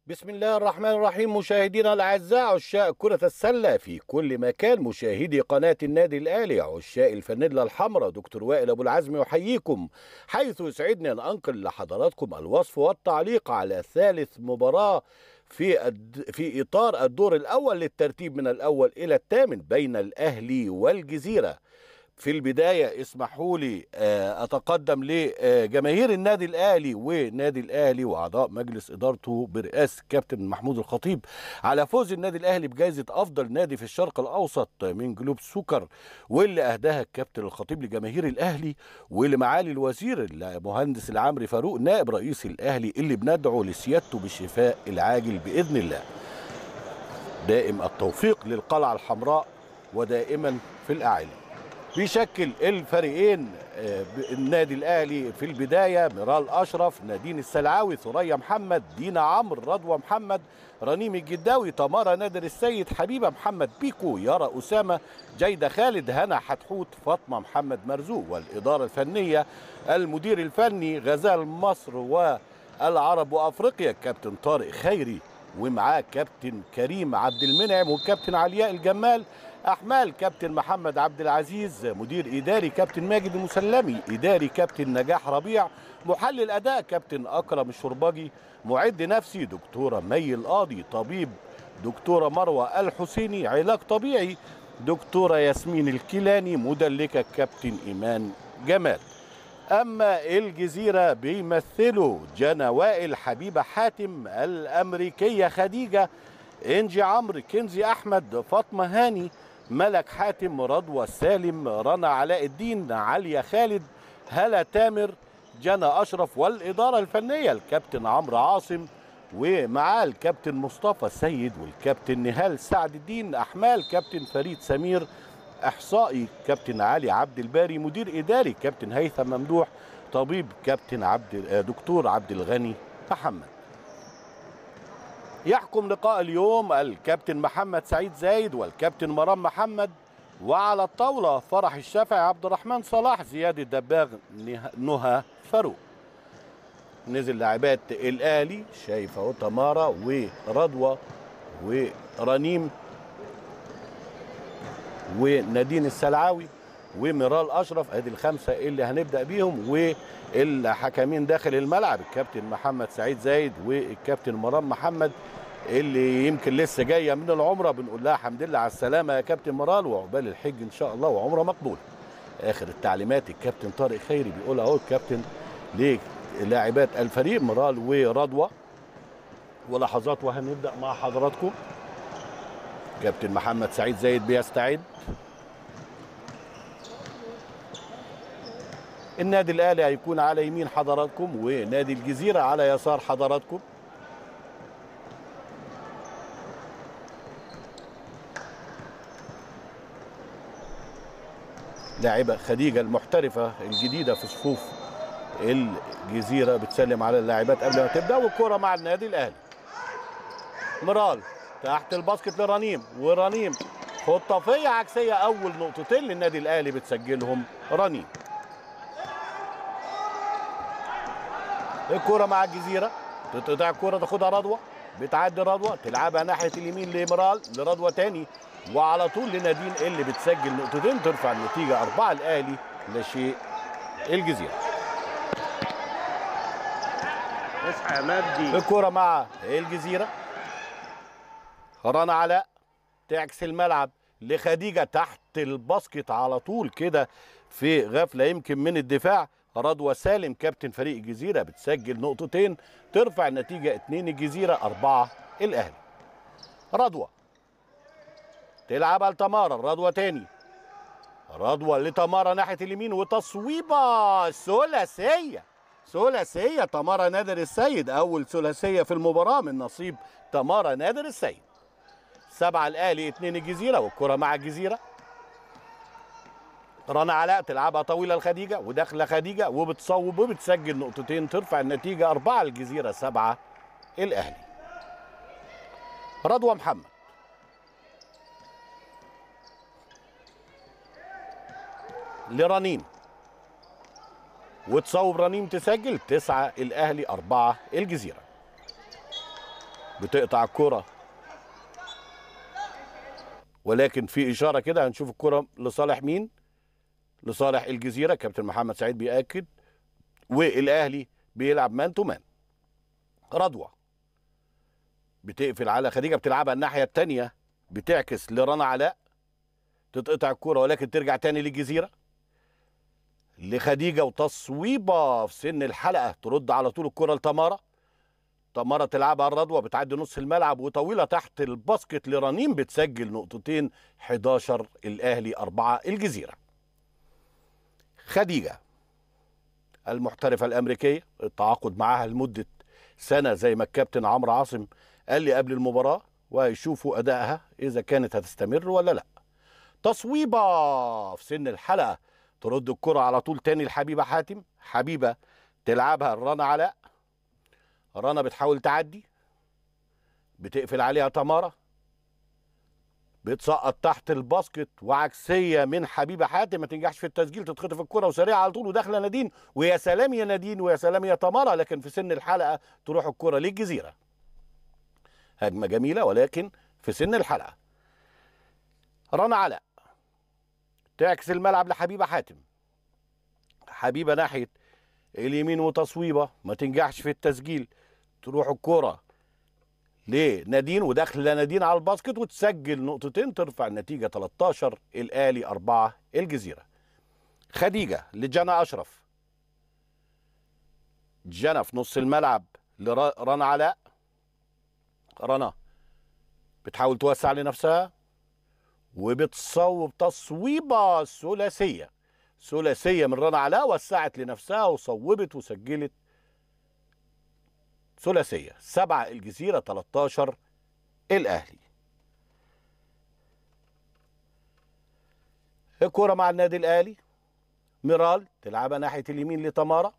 بسم الله الرحمن الرحيم مشاهدينا الاعزاء عشاق كرة السلة في كل مكان مشاهدي قناة النادي الاهلي عشاق الفانيلا الحمراء دكتور وائل ابو العزم يحييكم حيث يسعدني ان انقل لحضراتكم الوصف والتعليق على ثالث مباراة في الد... في اطار الدور الاول للترتيب من الاول الى الثامن بين الاهلي والجزيرة في البداية اسمحوا لي أتقدم لجماهير النادي الأهلي ونادي الأهلي وأعضاء مجلس إدارته برئاسة كابتن محمود الخطيب على فوز النادي الأهلي بجائزة أفضل نادي في الشرق الأوسط من جلوب سكر واللي أهداها الكابتن الخطيب لجماهير الأهلي ولمعالي الوزير المهندس العمري فاروق نائب رئيس الأهلي اللي بندعو لسيادته بالشفاء العاجل بإذن الله دائم التوفيق للقلعة الحمراء ودائما في الأعلى بيشكل الفريقين النادي الاهلي في البدايه ميرال اشرف نادين السلعاوي ثريا محمد دينا عمرو رضوى محمد رنيم الجداوي تمارا نادر السيد حبيبه محمد بيكو يارا اسامه جيده خالد هنا حتحوت فاطمه محمد مرزوق والاداره الفنيه المدير الفني غزال مصر والعرب وافريقيا كابتن طارق خيري ومعاه كابتن كريم عبد المنعم والكابتن علياء الجمال احمال كابتن محمد عبد العزيز مدير اداري كابتن ماجد المسلمي اداري كابتن نجاح ربيع محلل اداء كابتن اكرم الشربجي معد نفسي دكتوره مي القاضي طبيب دكتوره مروه الحسيني علاج طبيعي دكتوره ياسمين الكيلاني مدلكه كابتن ايمان جمال اما الجزيره بيمثلوا جنى وائل حبيبه حاتم الامريكيه خديجه انجي عمرو كنزي احمد فاطمه هاني ملك حاتم رضوى سالم رنا علاء الدين عليا خالد هلا تامر جنى اشرف والاداره الفنيه الكابتن عمرو عاصم ومعاه الكابتن مصطفى السيد والكابتن نهال سعد الدين احمال كابتن فريد سمير احصائي كابتن علي عبد الباري مدير اداري كابتن هيثم ممدوح طبيب كابتن عبد دكتور عبد الغني محمد يحكم لقاء اليوم الكابتن محمد سعيد زايد والكابتن مرام محمد وعلى الطاولة فرح الشافعي عبد الرحمن صلاح زياد الدباغ نهى فاروق نزل لاعبات الاهلي شايف اهو تمارا ورضوى ورنيم ونادين السلعاوي وميرال اشرف ادي الخمسه اللي هنبدا بيهم والحكمين داخل الملعب الكابتن محمد سعيد زايد والكابتن مرام محمد اللي يمكن لسه جايه من العمره بنقول لها الحمد لله على السلامه يا كابتن مرال وعقبال الحج ان شاء الله وعمره مقبوله اخر التعليمات الكابتن طارق خيري بيقول اهو الكابتن للاعبات الفريق مرال ورضوى ولحظات وهنبدا مع حضراتكم كابتن محمد سعيد زايد بيستعد النادي الاهلي هيكون على يمين حضراتكم ونادي الجزيره على يسار حضراتكم لاعبه خديجه المحترفه الجديده في صفوف الجزيره بتسلم على اللاعبات قبل ما تبدا والكره مع النادي الاهلي مرال تحت الباسكت لرنيم ورنيم خطافيه عكسيه اول نقطتين للنادي الاهلي بتسجلهم رنيم الكرة مع الجزيرة تتقطع الكرة تاخدها رضوى بتعدي رضوى تلعبها ناحية اليمين لمرال لرضوى تاني وعلى طول لنادين اللي بتسجل نقطتين ترفع النتيجة أربعة الأهلي لا شيء الجزيرة اصحى يا مجدي الكرة مع الجزيرة رنا علاء تعكس الملعب لخديجة تحت الباسكت على طول كده في غفلة يمكن من الدفاع رضوى سالم كابتن فريق الجزيرة بتسجل نقطتين ترفع النتيجة اتنين الجزيرة أربعة الأهلي رضوى تلعبها لتمارا رضوى تاني رضوى لتمارا ناحية اليمين وتصويبة ثلاثية ثلاثية تمارا نادر السيد أول ثلاثية في المباراة من نصيب تمارا نادر السيد سبعة الأهلي اتنين الجزيرة والكرة مع الجزيرة رنا علاء تلعبها طويله لخديجه وداخله خديجه وبتصوب وبتسجل نقطتين ترفع النتيجه اربعه الجزيره سبعه الاهلي. رضوى محمد لرنيم وتصوب رنيم تسجل تسعه الاهلي اربعه الجزيره. بتقطع الكرة ولكن في إشارة كده هنشوف الكرة لصالح مين لصالح الجزيرة كابتن محمد سعيد بيأكد والأهلي بيلعب مان تو مان رضوى بتقفل على خديجة بتلعبها الناحية التانية بتعكس لرنا علاء تتقطع الكرة ولكن ترجع تاني للجزيرة لخديجة وتصويبة في سن الحلقة ترد على طول الكرة لتمارا تمارا تلعبها الرضوى بتعدي نص الملعب وطويلة تحت الباسكت لرنيم بتسجل نقطتين 11 الأهلي أربعة الجزيرة خديجة المحترفة الأمريكية التعاقد معاها لمدة سنة زي ما الكابتن عمرو عاصم قال لي قبل المباراة وهيشوفوا أدائها إذا كانت هتستمر ولا لأ تصويبة في سن الحلقة ترد الكرة على طول تاني لحبيبة حاتم حبيبة تلعبها رنا علاء رنا بتحاول تعدي بتقفل عليها تمارا بتسقط تحت الباسكت وعكسيه من حبيبه حاتم ما تنجحش في التسجيل تتخطف الكره وسريعه على طول وداخله نادين ويا سلام يا نادين ويا سلام يا تمارا لكن في سن الحلقه تروح الكره للجزيره هجمه جميله ولكن في سن الحلقه رنا علاء تعكس الملعب لحبيبه حاتم حبيبه ناحيه اليمين وتصويبه ما تنجحش في التسجيل تروح الكره لنادين وداخله نادين على الباسكت وتسجل نقطتين ترفع النتيجه 13 الاهلي 4 الجزيره خديجه لجنى اشرف جنى في نص الملعب لرنا علاء رنا بتحاول توسع لنفسها وبتصوب تصويبه ثلاثيه ثلاثيه من رنا علاء وسعت لنفسها وصوبت وسجلت ثلاثيه سبعه الجزيره 13 الاهلي الكرة مع النادي الاهلي ميرال تلعبها ناحيه اليمين لتمارا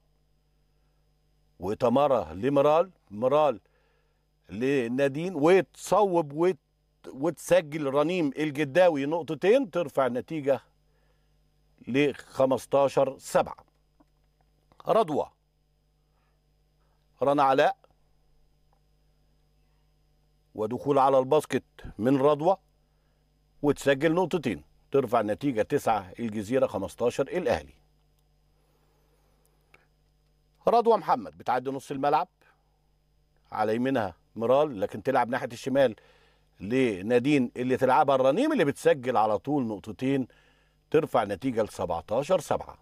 وتمارا لميرال ميرال لنادين وتصوب وت... وتسجل رنيم الجداوي نقطتين ترفع النتيجه ل 15 7 رضوى رنا علاء ودخول على الباسكت من رضوى وتسجل نقطتين ترفع النتيجة 9 الجزيرة 15 الأهلي رضوى محمد بتعدي نص الملعب على يمينها مرال لكن تلعب ناحية الشمال لنادين اللي تلعبها الرنيم اللي بتسجل على طول نقطتين ترفع النتيجة ل 17 7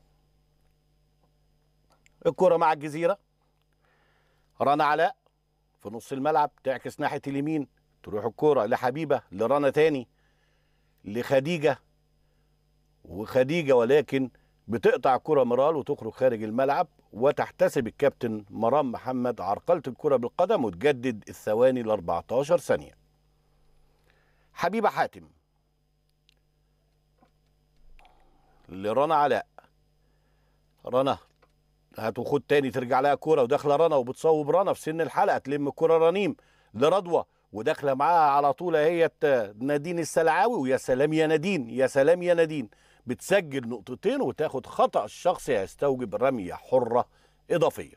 الكرة مع الجزيرة رنا علاء في نص الملعب تعكس ناحية اليمين تروح الكرة لحبيبة لرنا تاني لخديجة وخديجة ولكن بتقطع الكرة مرال وتخرج خارج الملعب وتحتسب الكابتن مرام محمد عرقلة الكرة بالقدم وتجدد الثواني ل 14 ثانية حبيبة حاتم لرنا علاء رنا هتاخد تاني ترجع لها كرة وداخله رنا وبتصوب رنا في سن الحلقه تلم الكرة رنيم لرضوى وداخله معاها على طول هي نادين السلعاوي ويا سلام يا نادين يا سلام يا نادين بتسجل نقطتين وتاخد خطأ الشخصي يستوجب رمية حرة إضافية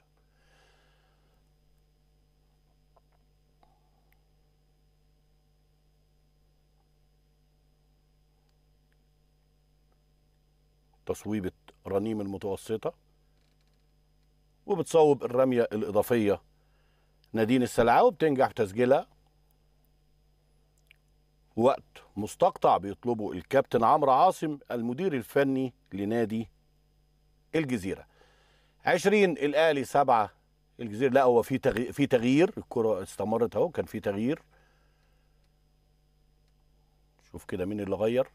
تصويبة رنيم المتوسطة وبتصوب الرمية الإضافية نادين السلعاوي بتنجح في تسجيلها وقت مستقطع بيطلبه الكابتن عمرو عاصم المدير الفني لنادي الجزيرة عشرين الأهلي سبعة الجزيرة لا هو في تغيير في تغيير الكرة استمرت اهو كان في تغيير شوف كده مين اللي غير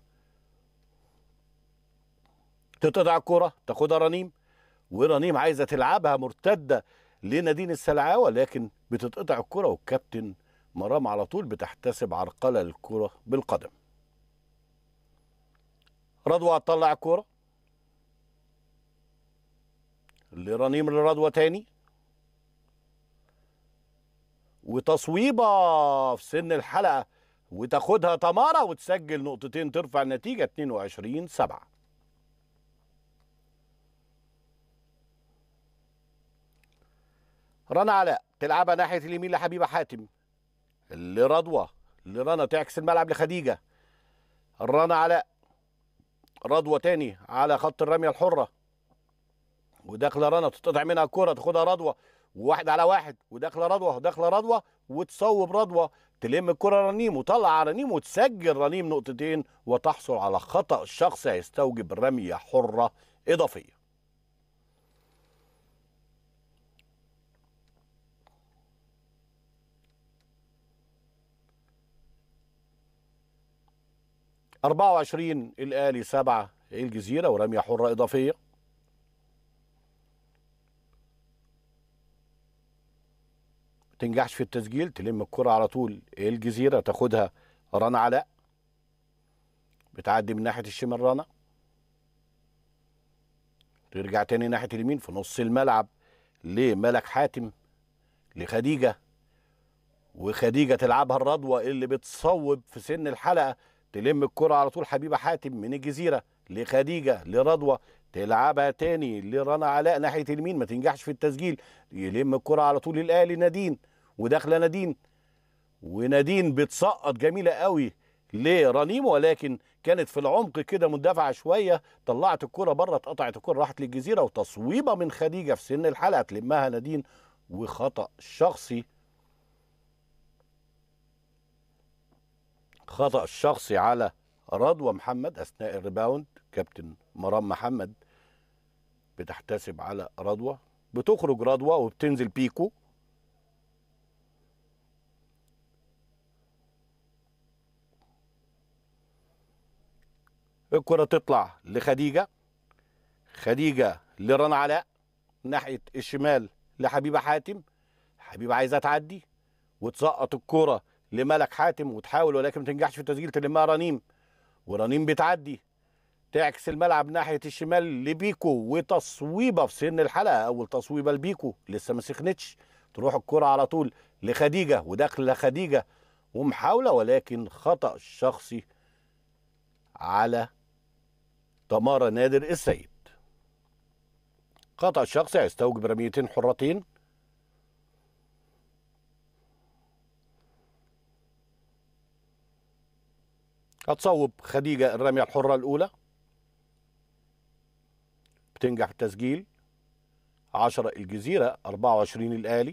تتقطع الكرة تاخدها رنيم ورنيم عايزه تلعبها مرتده لنادين السلعاوي لكن بتتقطع الكره والكابتن مرام على طول بتحتسب عرقله للكره بالقدم رضوى هتطلع الكره لرنيم لرضوى تاني وتصويبه في سن الحلقه وتاخدها تمارا وتسجل نقطتين ترفع النتيجه 22 7 رنا علاء تلعبها ناحيه اليمين لحبيبه حاتم لرضوى لرنا تعكس الملعب لخديجه رنا علاء رضوى تاني على خط الرميه الحره وداخله رنا تتقطع منها الكره تاخدها رضوى وواحد على واحد وداخله رضوى وداخله رضوى وتصوب رضوى تلم الكره رنيم وطلع على رنيم وتسجل رنيم نقطتين وتحصل على خطا شخصي هيستوجب رميه حره اضافيه أربعة وعشرين الآلي سبعة الجزيرة ورمية حرة إضافية تنجحش في التسجيل تلم الكرة على طول الجزيرة تاخدها رنا علاء بتعدي من ناحية الشمال رنا ترجع تاني ناحية اليمين في نص الملعب لملك حاتم لخديجة وخديجة تلعبها الرضوة اللي بتصوب في سن الحلقة تلم الكرة على طول حبيبة حاتم من الجزيرة لخديجة لرضوى تلعبها تاني لرنا علاء ناحية اليمين ما تنجحش في التسجيل يلم الكرة على طول الآلي نادين وداخلة نادين ونادين بتسقط جميلة قوي لرنيم ولكن كانت في العمق كده مندفعة شوية طلعت الكرة بره اتقطعت الكرة راحت للجزيرة وتصويبة من خديجة في سن الحلقة تلمها نادين وخطأ شخصي خطأ الشخصي على رضوى محمد أثناء الريباوند كابتن مرام محمد بتحتسب على رضوى بتخرج رضوى وبتنزل بيكو الكرة تطلع لخديجة خديجة لرنا علاء ناحية الشمال لحبيبة حاتم حبيبة عايزة تعدي وتسقط الكرة لملك حاتم وتحاول ولكن ما تنجحش في التسجيل تلمها رنيم ورنيم بتعدي تعكس الملعب ناحيه الشمال لبيكو وتصويبه في سن الحلقه اول تصويبه لبيكو لسه ما سخنتش تروح الكره على طول لخديجه وداخله خديجه ومحاوله ولكن خطا شخصي على تمارا نادر السيد خطا شخصي هيستوجب رميتين حرتين هتصوب خديجة الرمية الحرة الأولى بتنجح في التسجيل 10 الجزيرة 24 الآلي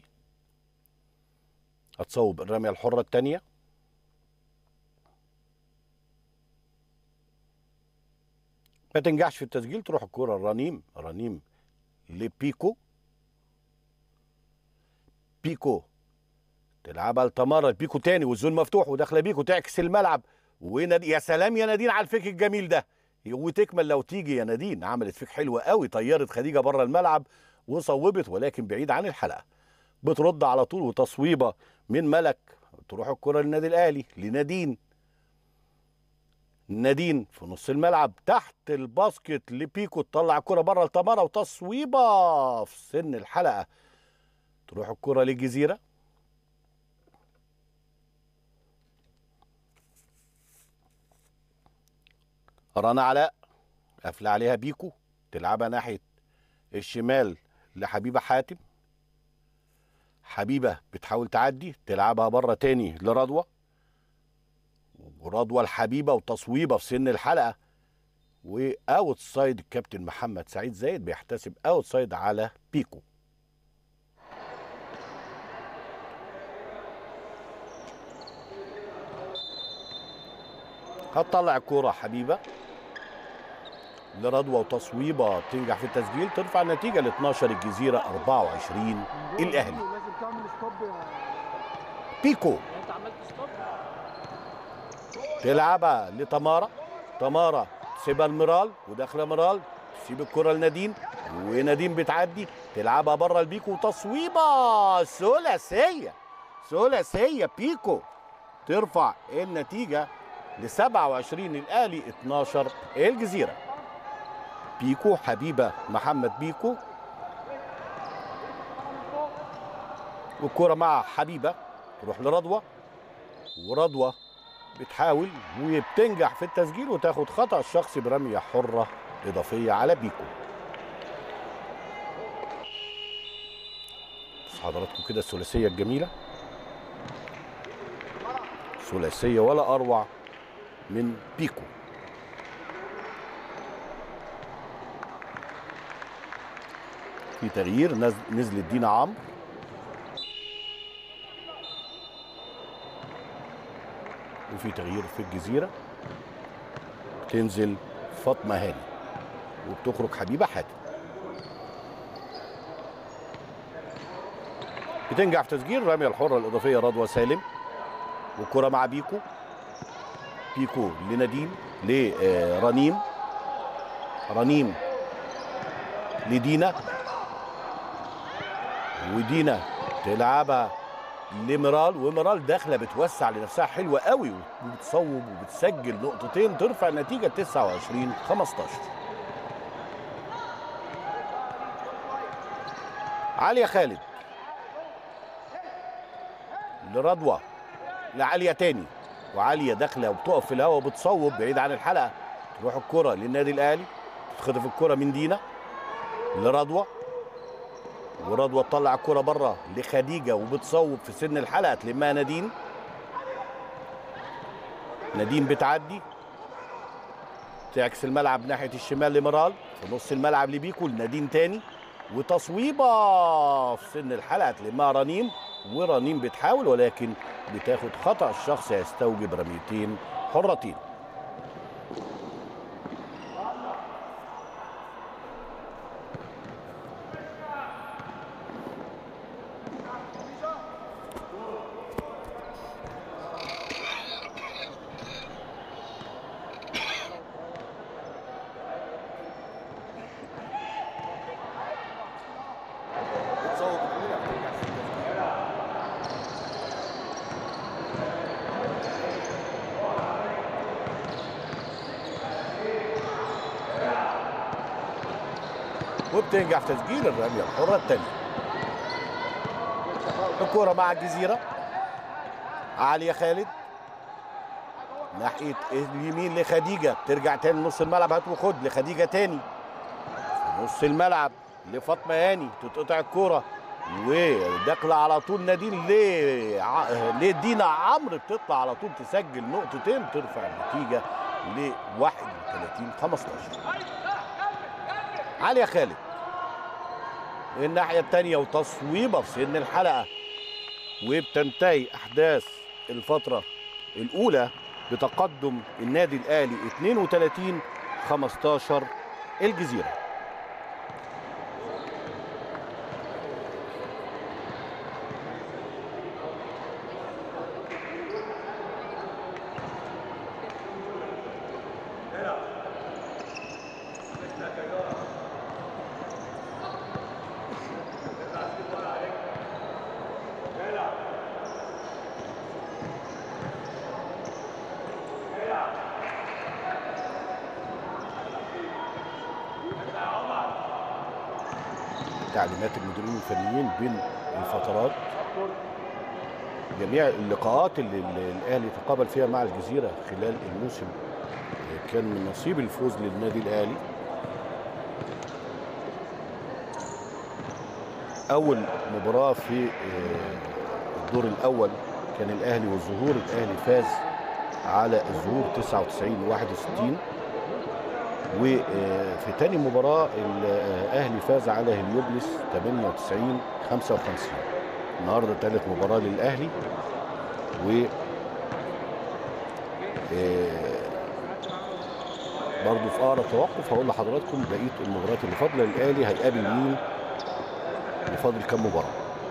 هتصوب الرمية الحرة الثانية ما تنجحش في التسجيل تروح الكرة الرنيم رنيم لبيكو بيكو تلعبها لتمارا بيكو تاني والزون مفتوح وداخله بيكو تعكس الملعب وناد... يا سلام يا نادين على الفيك الجميل ده وتكمل لو تيجي يا نادين عملت فيك حلوه قوي طيرت خديجه بره الملعب وصوبت ولكن بعيد عن الحلقه بترد على طول وتصويبه من ملك تروح الكره للنادي الاهلي لنادين نادين في نص الملعب تحت الباسكت لبيكو تطلع الكره بره لتمارا وتصويبه في سن الحلقه تروح الكره للجزيره رنا علاء قافله عليها بيكو تلعبها ناحيه الشمال لحبيبه حاتم حبيبه بتحاول تعدي تلعبها بره تاني لرضوى ورضوى الحبيبه وتصويبه في سن الحلقه واوت سايد الكابتن محمد سعيد زايد بيحتسب اوت سايد على بيكو هتطلع الكوره حبيبه لرضوى وتصويبه تنجح في التسجيل ترفع النتيجه ل 12 الجزيره 24 الاهلي لازم تعمل ستوب يا بيكو انت عملت ستوب تلعبها لتمارا تمارا تسيبها المرال وداخله مرال تسيب الكره لنادين ونادين بتعدي تلعبها بره البيكو وتصويبه ثلاثيه ثلاثيه بيكو ترفع النتيجه ل 27 الاهلي 12 الجزيره بيكو حبيبه محمد بيكو والكرة مع حبيبة تروح لرضوى ورضوى بتحاول وبتنجح في التسجيل وتاخد خطأ شخصي برمية حرة إضافية على بيكو بص حضراتكم كده الثلاثية الجميلة ثلاثيه ولا اروع من بيكو في تغيير نز- نزلت دينا عمرو وفي تغيير في الجزيره تنزل فاطمه هاني وبتخرج حبيبه حاتم بتنجح في تسجيل الرميه الحره الاضافيه رضوى سالم والكره مع بيكو بيكو لنديم لرنيم رنيم لدينا ودينا تلعبها لميرال وميرال داخله بتوسع لنفسها حلوه قوي وبتصوب وبتسجل نقطتين ترفع النتيجه 29 15 عليا خالد لرضوى لعاليه تاني وعاليه داخله وبتقف في الهواء وبتصوب بعيد عن الحلقه تروح الكره للنادي الاهلي تتخطف الكره من دينا لرضوى ورضوى تطلع الكره بره لخديجه وبتصوب في سن الحلقه تلمها نادين نادين بتعدي تعكس الملعب ناحيه الشمال لمرال في نص الملعب لبيكو لنادين تاني وتصويبه في سن الحلقه تلمها رنيم ورنيم بتحاول ولكن بتاخد خطا الشخص يستوجب رميتين حرتين بتصوب الأولى بترجع في التسجيل. وبتنجح في تسجيل الرميه الحره الثانيه الكره مع الجزيره عليا خالد ناحيه اليمين لخديجه ترجع تاني نص الملعب هات وخد لخديجه تاني في نص الملعب لفاطمه هاني تتقطع الكره وداخله على طول نادين ل ع- لدينا عمرو بتطلع على طول تسجل نقطتين ترفع النتيجه ل 31 15 عليا خالد الناحيه الثانيه وتصويبه في سن الحلقه وبتنتهي احداث الفتره الاولى بتقدم النادي الاهلي 32 15 الجزيره تعليمات المديرين الفنيين بين الفترات جميع اللقاءات اللي اللي الاهلي تقابل فيها مع الجزيره خلال الموسم كان من نصيب الفوز للنادي الاهلي اول مباراه في آه، الدور الاول كان الاهلي والظهور الاهلي فاز على الظهور 99 61 وفي تاني مباراة الأهلي فاز على هليوبلس 98 55 النهارده تالت مباراة للأهلي و آه، برضه في أقرب توقف هقول لحضراتكم بقية المباريات اللي فاضلة للأهلي هيقابل مين وفاضل كام مباراة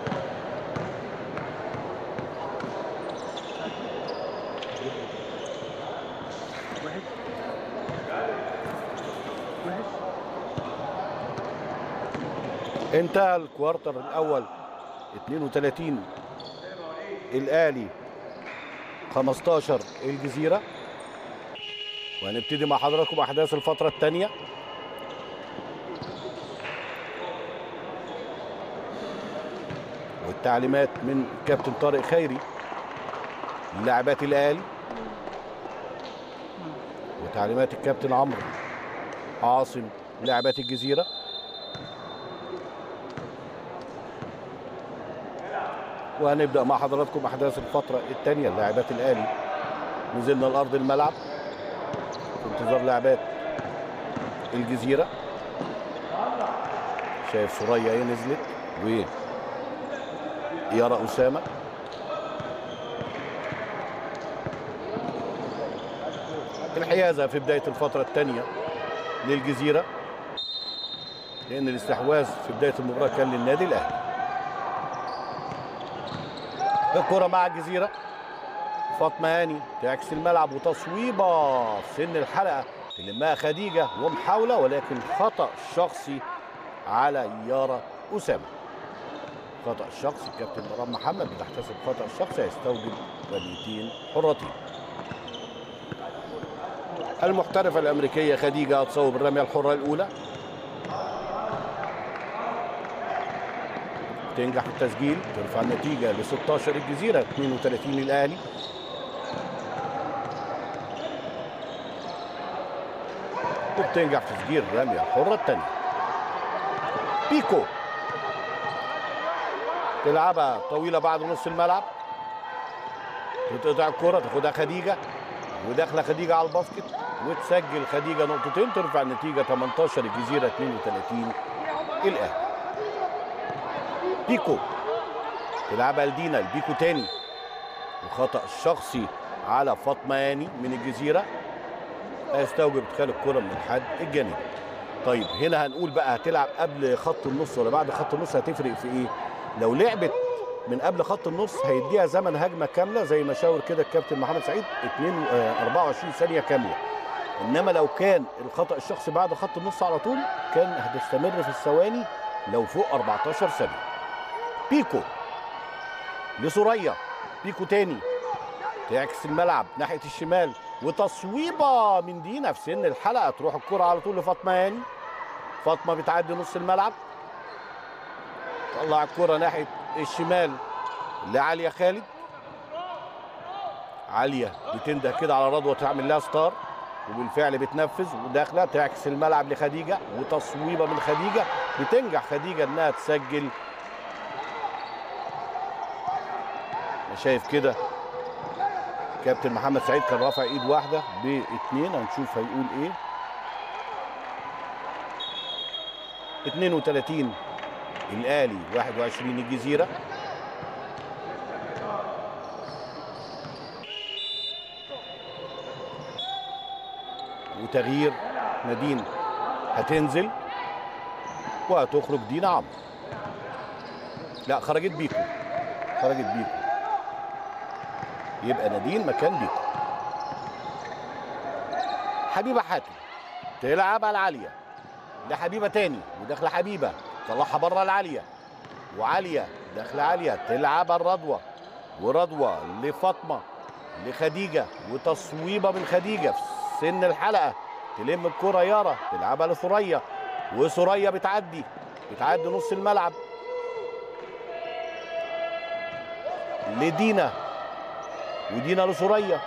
انتهى الكوارتر الاول 32 الاهلي 15 الجزيره وهنبتدي مع حضراتكم احداث الفتره الثانيه والتعليمات من كابتن طارق خيري لاعبات الاهلي وتعليمات الكابتن عمرو عاصم لاعبات الجزيره وهنبدا مع حضراتكم احداث الفتره الثانيه لاعبات الاهلي نزلنا الارض الملعب في انتظار لاعبات الجزيره شايف سوريا ايه نزلت و يارا اسامه الحيازه في بدايه الفتره الثانيه للجزيره لان الاستحواذ في بدايه المباراه كان للنادي الاهلي الكره مع الجزيره فاطمه هاني تعكس الملعب وتصويبه في سن الحلقه تلمها خديجه ومحاوله ولكن خطا شخصي على يارا اسامه خطا شخصي الكابتن مرام محمد بتحتسب خطا شخصي هيستوجب رميتين حرتين المحترفه الامريكيه خديجه هتصوب الرميه الحره الاولى تنجح في التسجيل ترفع النتيجه ل 16 الجزيره 32 الاهلي وبتنجح في تسجيل الرميه الحره الثانيه بيكو تلعبها طويله بعد نص الملعب تقطع الكره تاخدها خديجه وداخله خديجه على الباسكت وتسجل خديجه نقطتين ترفع النتيجه 18 الجزيره 32 الاهلي بيكو تلعبها لدينا البيكو تاني وخطا شخصي على فاطمه هاني من الجزيره هيستوجب ادخال الكره من الحد الجانبي طيب هنا هنقول بقى هتلعب قبل خط النص ولا بعد خط النص هتفرق في ايه لو لعبت من قبل خط النص هيديها زمن هجمه كامله زي ما شاور كده الكابتن محمد سعيد 2 آه 24 ثانيه كامله انما لو كان الخطا الشخصي بعد خط النص على طول كان هتستمر في الثواني لو فوق 14 ثانيه بيكو لسوريا بيكو تاني تعكس الملعب ناحيه الشمال وتصويبه من دينا في سن الحلقه تروح الكره على طول لفاطمه هاني فاطمه بتعدي نص الملعب طلع الكره ناحيه الشمال لعليا خالد عليا بتنده كده على رضوى تعمل لها ستار وبالفعل بتنفذ وداخله تعكس الملعب لخديجه وتصويبه من خديجه بتنجح خديجه انها تسجل أنا شايف كده كابتن محمد سعيد كان رافع ايد واحده باثنين هنشوف هيقول ايه 32 الاهلي 21 الجزيره وتغيير نادين هتنزل وهتخرج دينا عمرو لا خرجت بيكو خرجت بيكو يبقى نادين مكان بيكو حبيبه حاتم تلعب على العاليه لحبيبه تاني وداخله حبيبه طلعها بره العاليه وعاليه داخله عاليه تلعب على الرضوه ورضوه لفاطمه لخديجه وتصويبه من خديجه في سن الحلقه تلم الكره يارا تلعبها لثريا وثريا بتعدي بتعدي نص الملعب لدينا ودينا لثريا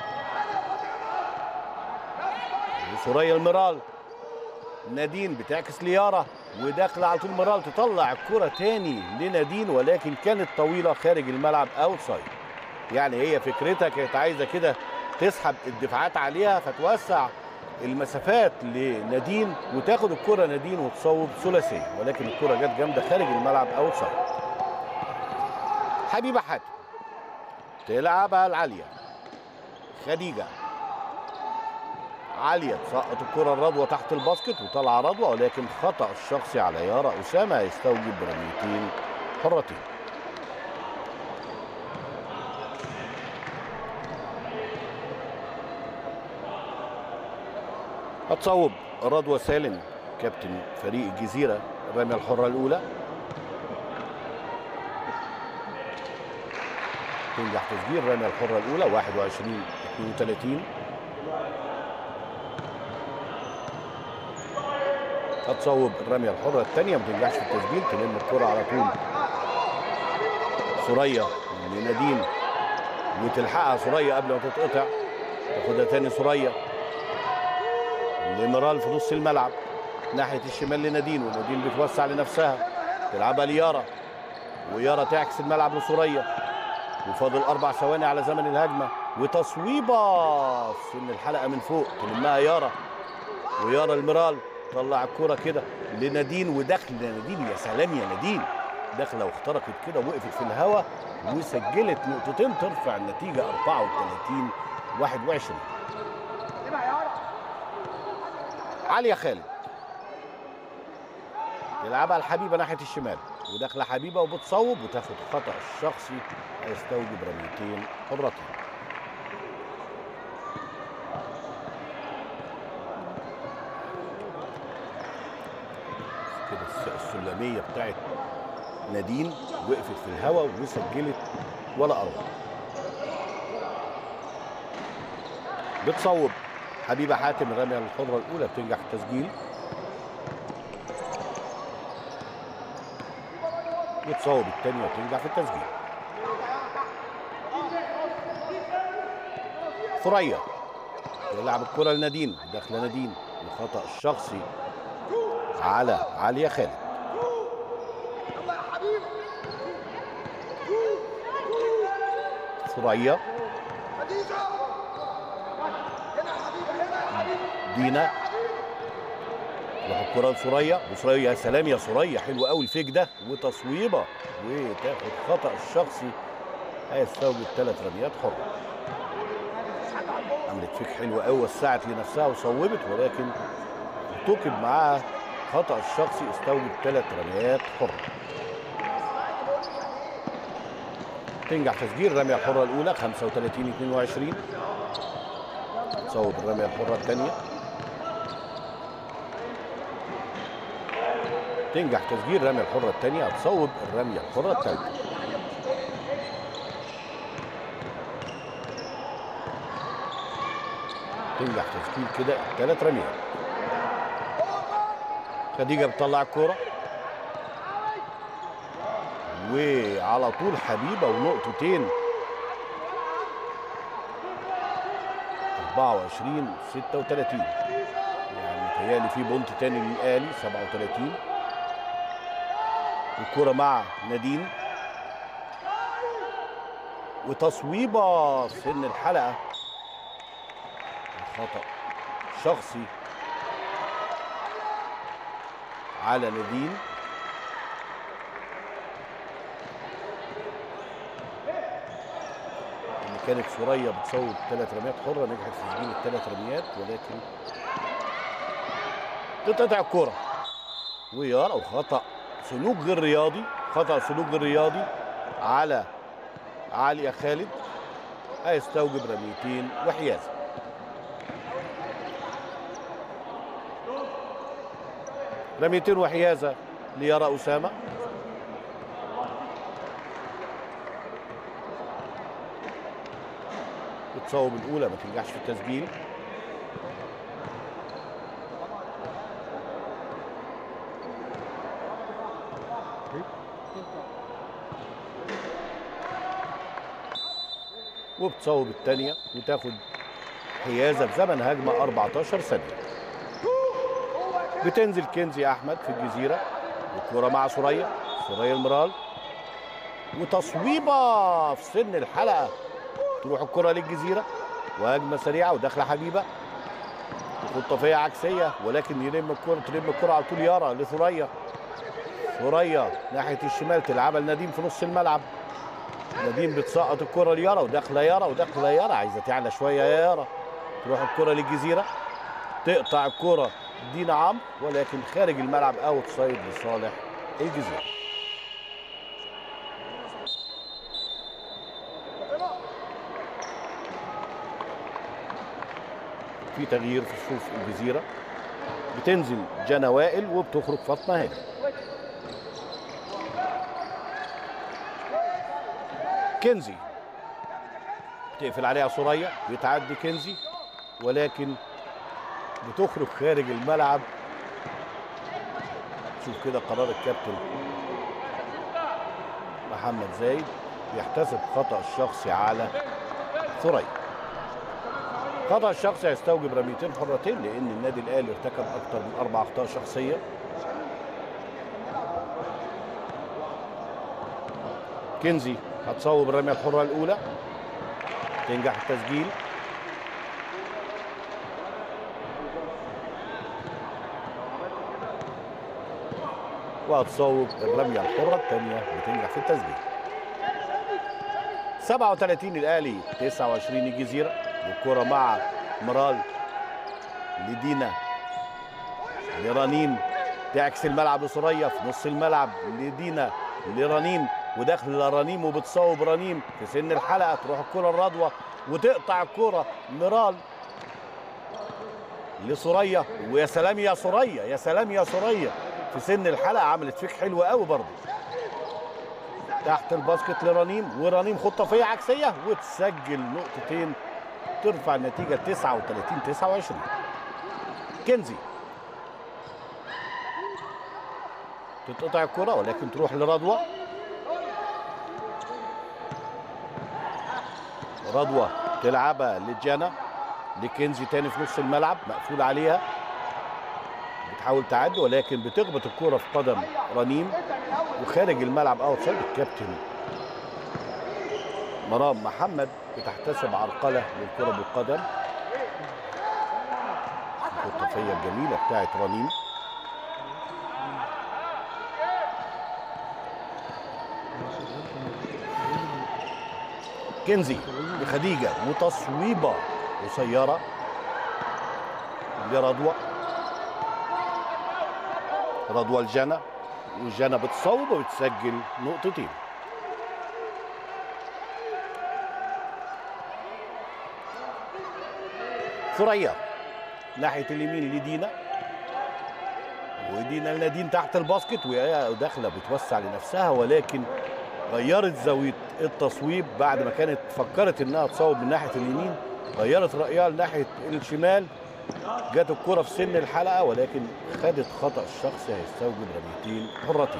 وثريا المرال نادين بتعكس ليارا وداخله على طول مرال تطلع الكره تاني لنادين ولكن كانت طويله خارج الملعب اوت سايد يعني هي فكرتها كانت عايزه كده تسحب الدفاعات عليها فتوسع المسافات لنادين وتاخد الكره نادين وتصوب ثلاثيه ولكن الكره جت جامده خارج الملعب اوت سايد حبيبه حاتم تلعبها العاليه خديجه عاليه تسقط الكره الرضوه تحت الباسكت وطلع رضوه ولكن خطا الشخصي على يارا اسامه هيستوجب رميتين حرتين هتصوب رضوى سالم كابتن فريق الجزيره الرميه الحره الاولى تنجح تسجيل الرميه الحره الاولى 21 32 هتصوب الرميه الحره الثانيه ما تنجحش في التسجيل تلم الكره على طول ثريا لنادين وتلحقها ثريا قبل ما تتقطع تاخدها تاني ثريا لمرال في نص الملعب ناحيه الشمال لنادين ونادين بتوسع لنفسها تلعبها ليارا ويارا تعكس الملعب لسوريا وفاضل اربع ثواني على زمن الهجمه وتصويبه في سن الحلقه من فوق تلمها يارا ويارا المرال طلع الكرة كده لنادين ودخل نادين يا سلام يا نادين داخله واخترقت كده وقفت في الهواء وسجلت نقطتين ترفع النتيجه 34 21 عليا خالد يلعبها الحبيبه ناحيه الشمال وداخله حبيبه وبتصوب وتاخد خطا الشخصي هيستوجب رميتين حرتين كده الس- السلميه بتاعت نادين وقفت في الهواء وسجلت ولا اروع بتصوب حبيبه حاتم الرميه الحره الاولى بتنجح في التسجيل بتصوب الثانيه وتنجح في التسجيل ثريا يلعب الكره لنادين داخله نادين وخطا الشخصي على عليا خالد ثريا دينا روح الكره لثريا وثريا يا سلام يا ثريا حلو قوي الفيك ده وتصويبه وتاخد خطا الشخصي هيستوجب ثلاث رميات حره عملت فيك حلو قوي وسعت لنفسها وصوبت ولكن ارتكب معاها خطا الشخصي استوجب ثلاث رميات حره تنجح تسجيل الرميه الحره الاولى 35 22 تصوب الرميه الحره الثانيه تنجح تسجيل الرميه الحره الثانيه هتصوب الرميه الحره الثالثه تنجح تسجيل كده ثلاث رميات خديجه بتطلع الكوره وعلى طول حبيبه ونقطتين 24 36 يعني متهيألي في بونت تاني للآلي 37 الكرة مع نادين وتصويبة في سن الحلقة خطأ شخصي على نادين اللي كانت ثريا بتصوب ثلاث رميات حرة نجحت في تسجيل الثلاث رميات ولكن تتقطع الكرة ويارا وخطأ سلوك غير رياضي خطأ سلوك غير رياضي على عليا خالد هيستوجب رميتين وحيازة رميتين وحيازة ليارا أسامة بتصوب الأولى ما تنجحش في التسجيل وبتصوب الثانية وتاخد حيازة بزمن هجمة 14 ثانية بتنزل كنزي أحمد في الجزيرة والكرة مع سوريا سوريا المرال وتصويبة في سن الحلقة تروح الكرة للجزيرة وهجمة سريعة وداخلة حبيبة خطافية عكسية ولكن يلم الكرة تلم الكرة على طول يارا لثريا ثريا ناحية الشمال تلعبها لنديم في نص الملعب نديم بتسقط الكرة ليارا وداخلة يارا وداخلة يارا عايزة تعلى شوية يا يارا تروح الكرة للجزيرة تقطع الكرة دينا عمرو ولكن خارج الملعب اوت سايد لصالح الجزيرة في تغيير في صفوف الجزيرة بتنزل جنى وائل وبتخرج فاطمة هاني كنزي بتقفل عليها سوريا بيتعدي كنزي ولكن بتخرج خارج الملعب شوف كده قرار الكابتن محمد زايد بيحتسب خطأ الشخصي على ثريا خطأ الشخصي هيستوجب رميتين حرتين لأن النادي الأهلي ارتكب أكثر من أربع أخطاء شخصية كنزي هتصوب الرميه الحره الاولى تنجح التسجيل وهتصوب الرميه الحره الثانيه بتنجح في التسجيل 37 الاهلي 29 الجزيره والكره مع مرال لدينا لرنين تعكس الملعب لسوريا في نص الملعب لدينا لرنين وداخل لرنيم وبتصوب رنيم في سن الحلقه تروح الكره الرضوه وتقطع الكره مرال لسوريا ويا سلام يا سوريا يا سلام يا سوريا في سن الحلقه عملت فيك حلوه قوي برضه تحت الباسكت لرنيم ورنيم خطافيه عكسيه وتسجل نقطتين ترفع النتيجه 39 29 كنزي تتقطع الكرة ولكن تروح لرضوى رضوى تلعبها لجانا لكنزي تاني في نص الملعب مقفول عليها بتحاول تعدي ولكن بتخبط الكرة في قدم رنيم وخارج الملعب اوت سايد الكابتن مرام محمد بتحتسب عرقلة للكرة بالقدم الخطافية الجميلة بتاعت رنيم كنزي لخديجة وتصويبة قصيرة لرضوى رضوى الجنة والجنة بتصوب وبتسجل نقطتين ثريا ناحية اليمين لدينا ودينا لنادين تحت الباسكت وهي داخلة بتوسع لنفسها ولكن غيرت زاويه التصويب بعد ما كانت فكرت انها تصوب من ناحيه اليمين غيرت رايها لناحيه الشمال جت الكره في سن الحلقه ولكن خدت خطا الشخصي هيستوجب رميتين حرتين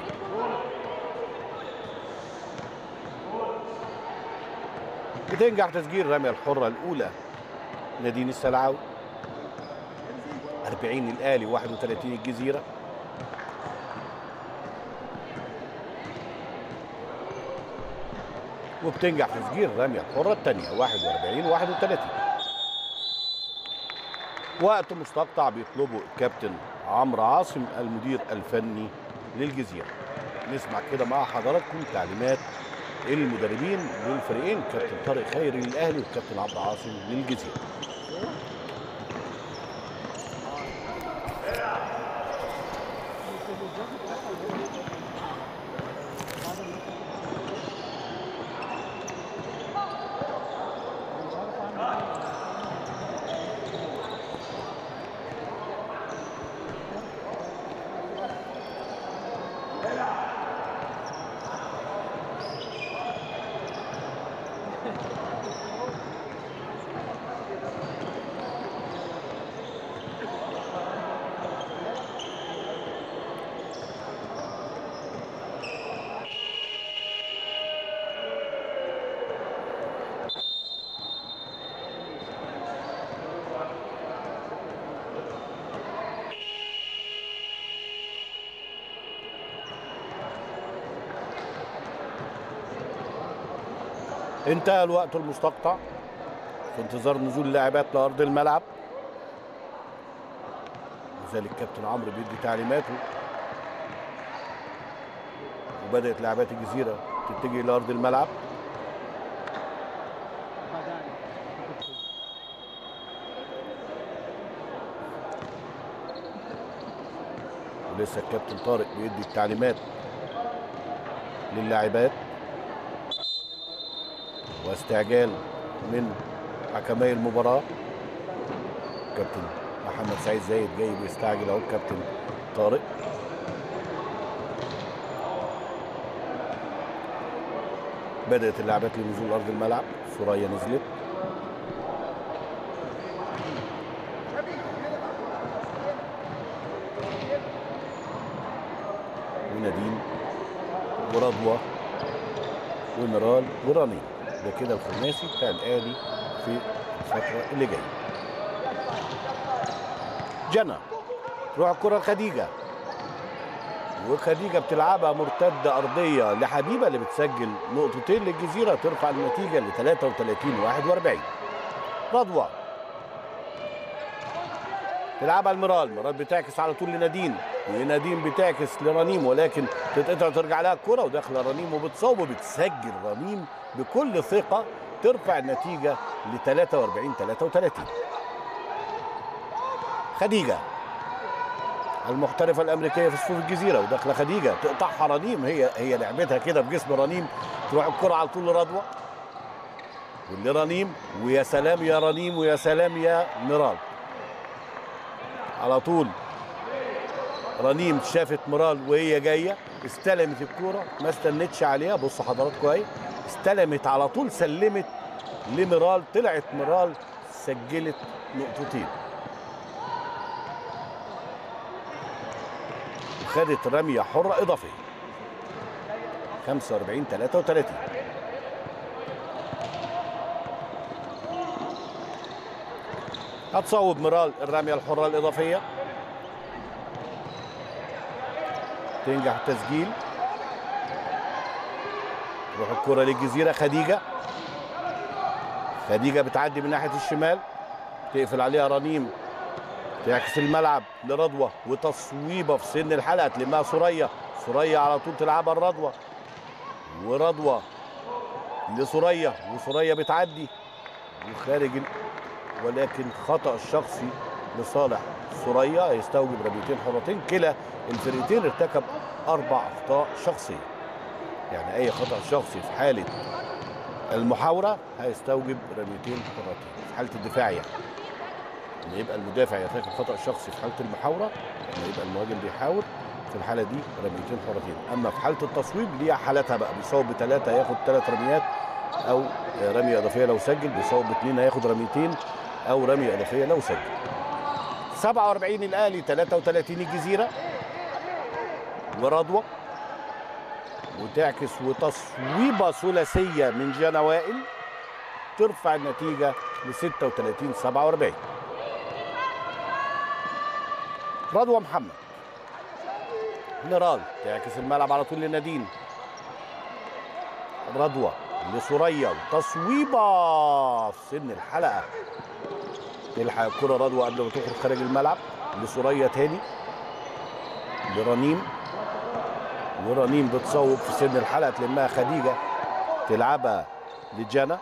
بتنجح تسجيل الرميه الحره الاولى نادين السلعاوي 40 الاهلي 31 الجزيره وبتنجح في تسجيل الرمية الحرة الثانية 41 31 وقت مستقطع بيطلبه الكابتن عمرو عاصم المدير الفني للجزيرة نسمع كده مع حضراتكم تعليمات المدربين للفريقين كابتن طارق خيري للاهلي والكابتن عبد عاصم للجزيره انتهى الوقت المستقطع في انتظار نزول اللاعبات لارض الملعب لذلك كابتن عمرو بيدي تعليماته وبدات لاعبات الجزيره تتجه لارض الملعب ولسه الكابتن طارق بيدي التعليمات للاعبات واستعجال من حكمي المباراة كابتن محمد سعيد زايد جاي بيستعجل اهو الكابتن طارق بدأت اللاعبات لنزول أرض الملعب ثريا نزلت ونادين ورضوى ومرال ورنين ده كده الخماسي بتاع الاهلي في الفتره اللي جايه جنى تروح الكره لخديجه وخديجه بتلعبها مرتده ارضيه لحبيبه اللي بتسجل نقطتين للجزيره ترفع النتيجه ل 33 41 رضوى تلعبها المرال مرال بتعكس على طول لنادين ونادين بتعكس لرنيم ولكن تتقطع ترجع لها الكره وداخله رنيم وبتصوب وبتسجل رنيم بكل ثقه ترفع النتيجه ل 43 33 خديجه المحترفه الامريكيه في صفوف الجزيره وداخله خديجه تقطعها رنيم هي هي لعبتها كده بجسم رنيم تروح الكره على طول لرضوى واللي رنيم ويا سلام يا رنيم ويا سلام يا مرال على طول رنيم شافت مرال وهي جايه استلمت الكوره ما استنتش عليها بصوا حضراتكم اهي استلمت على طول سلمت لمرال طلعت مرال سجلت نقطتين وخدت رميه حره اضافيه 45 33 هتصوب مرال الرميه الحره الاضافيه تنجح التسجيل تروح الكرة للجزيرة خديجة خديجة بتعدي من ناحية الشمال تقفل عليها رنيم تعكس الملعب لرضوى وتصويبة في سن الحلقة تلمها سوريا سوريا على طول تلعبها لرضوى ورضوى لسوريا وسوريا بتعدي وخارج ال... ولكن خطأ الشخصي لصالح سوريا هيستوجب رميتين حرتين كلا الفرقتين ارتكب اربع اخطاء شخصيه يعني اي خطا شخصي في حاله المحاوره هيستوجب رميتين حرتين في حاله الدفاع يعني لما يبقى المدافع يرتكب خطا شخصي في حاله المحاوره لما يبقى المهاجم بيحاول في الحاله دي رميتين حرتين اما في حاله التصويب ليها حالتها بقى بيصوب بثلاثه هياخد ثلاث رميات او رميه اضافيه لو سجل بيصوب باثنين هياخد رميتين او رميه اضافيه لو سجل 47 الاهلي 33 الجزيره ورضوى وتعكس وتصويبه ثلاثيه من جانا وائل ترفع النتيجه ل 36 47 رضوى محمد نرال تعكس الملعب على طول لنادين رضوى لسوريا وتصويبه في سن الحلقه تلحق الكره رضوى قبل ما تخرج خارج الملعب لسوريا تاني لرنيم ورنيم بتصوب في سن الحلقه تلمها خديجه تلعبها لجانا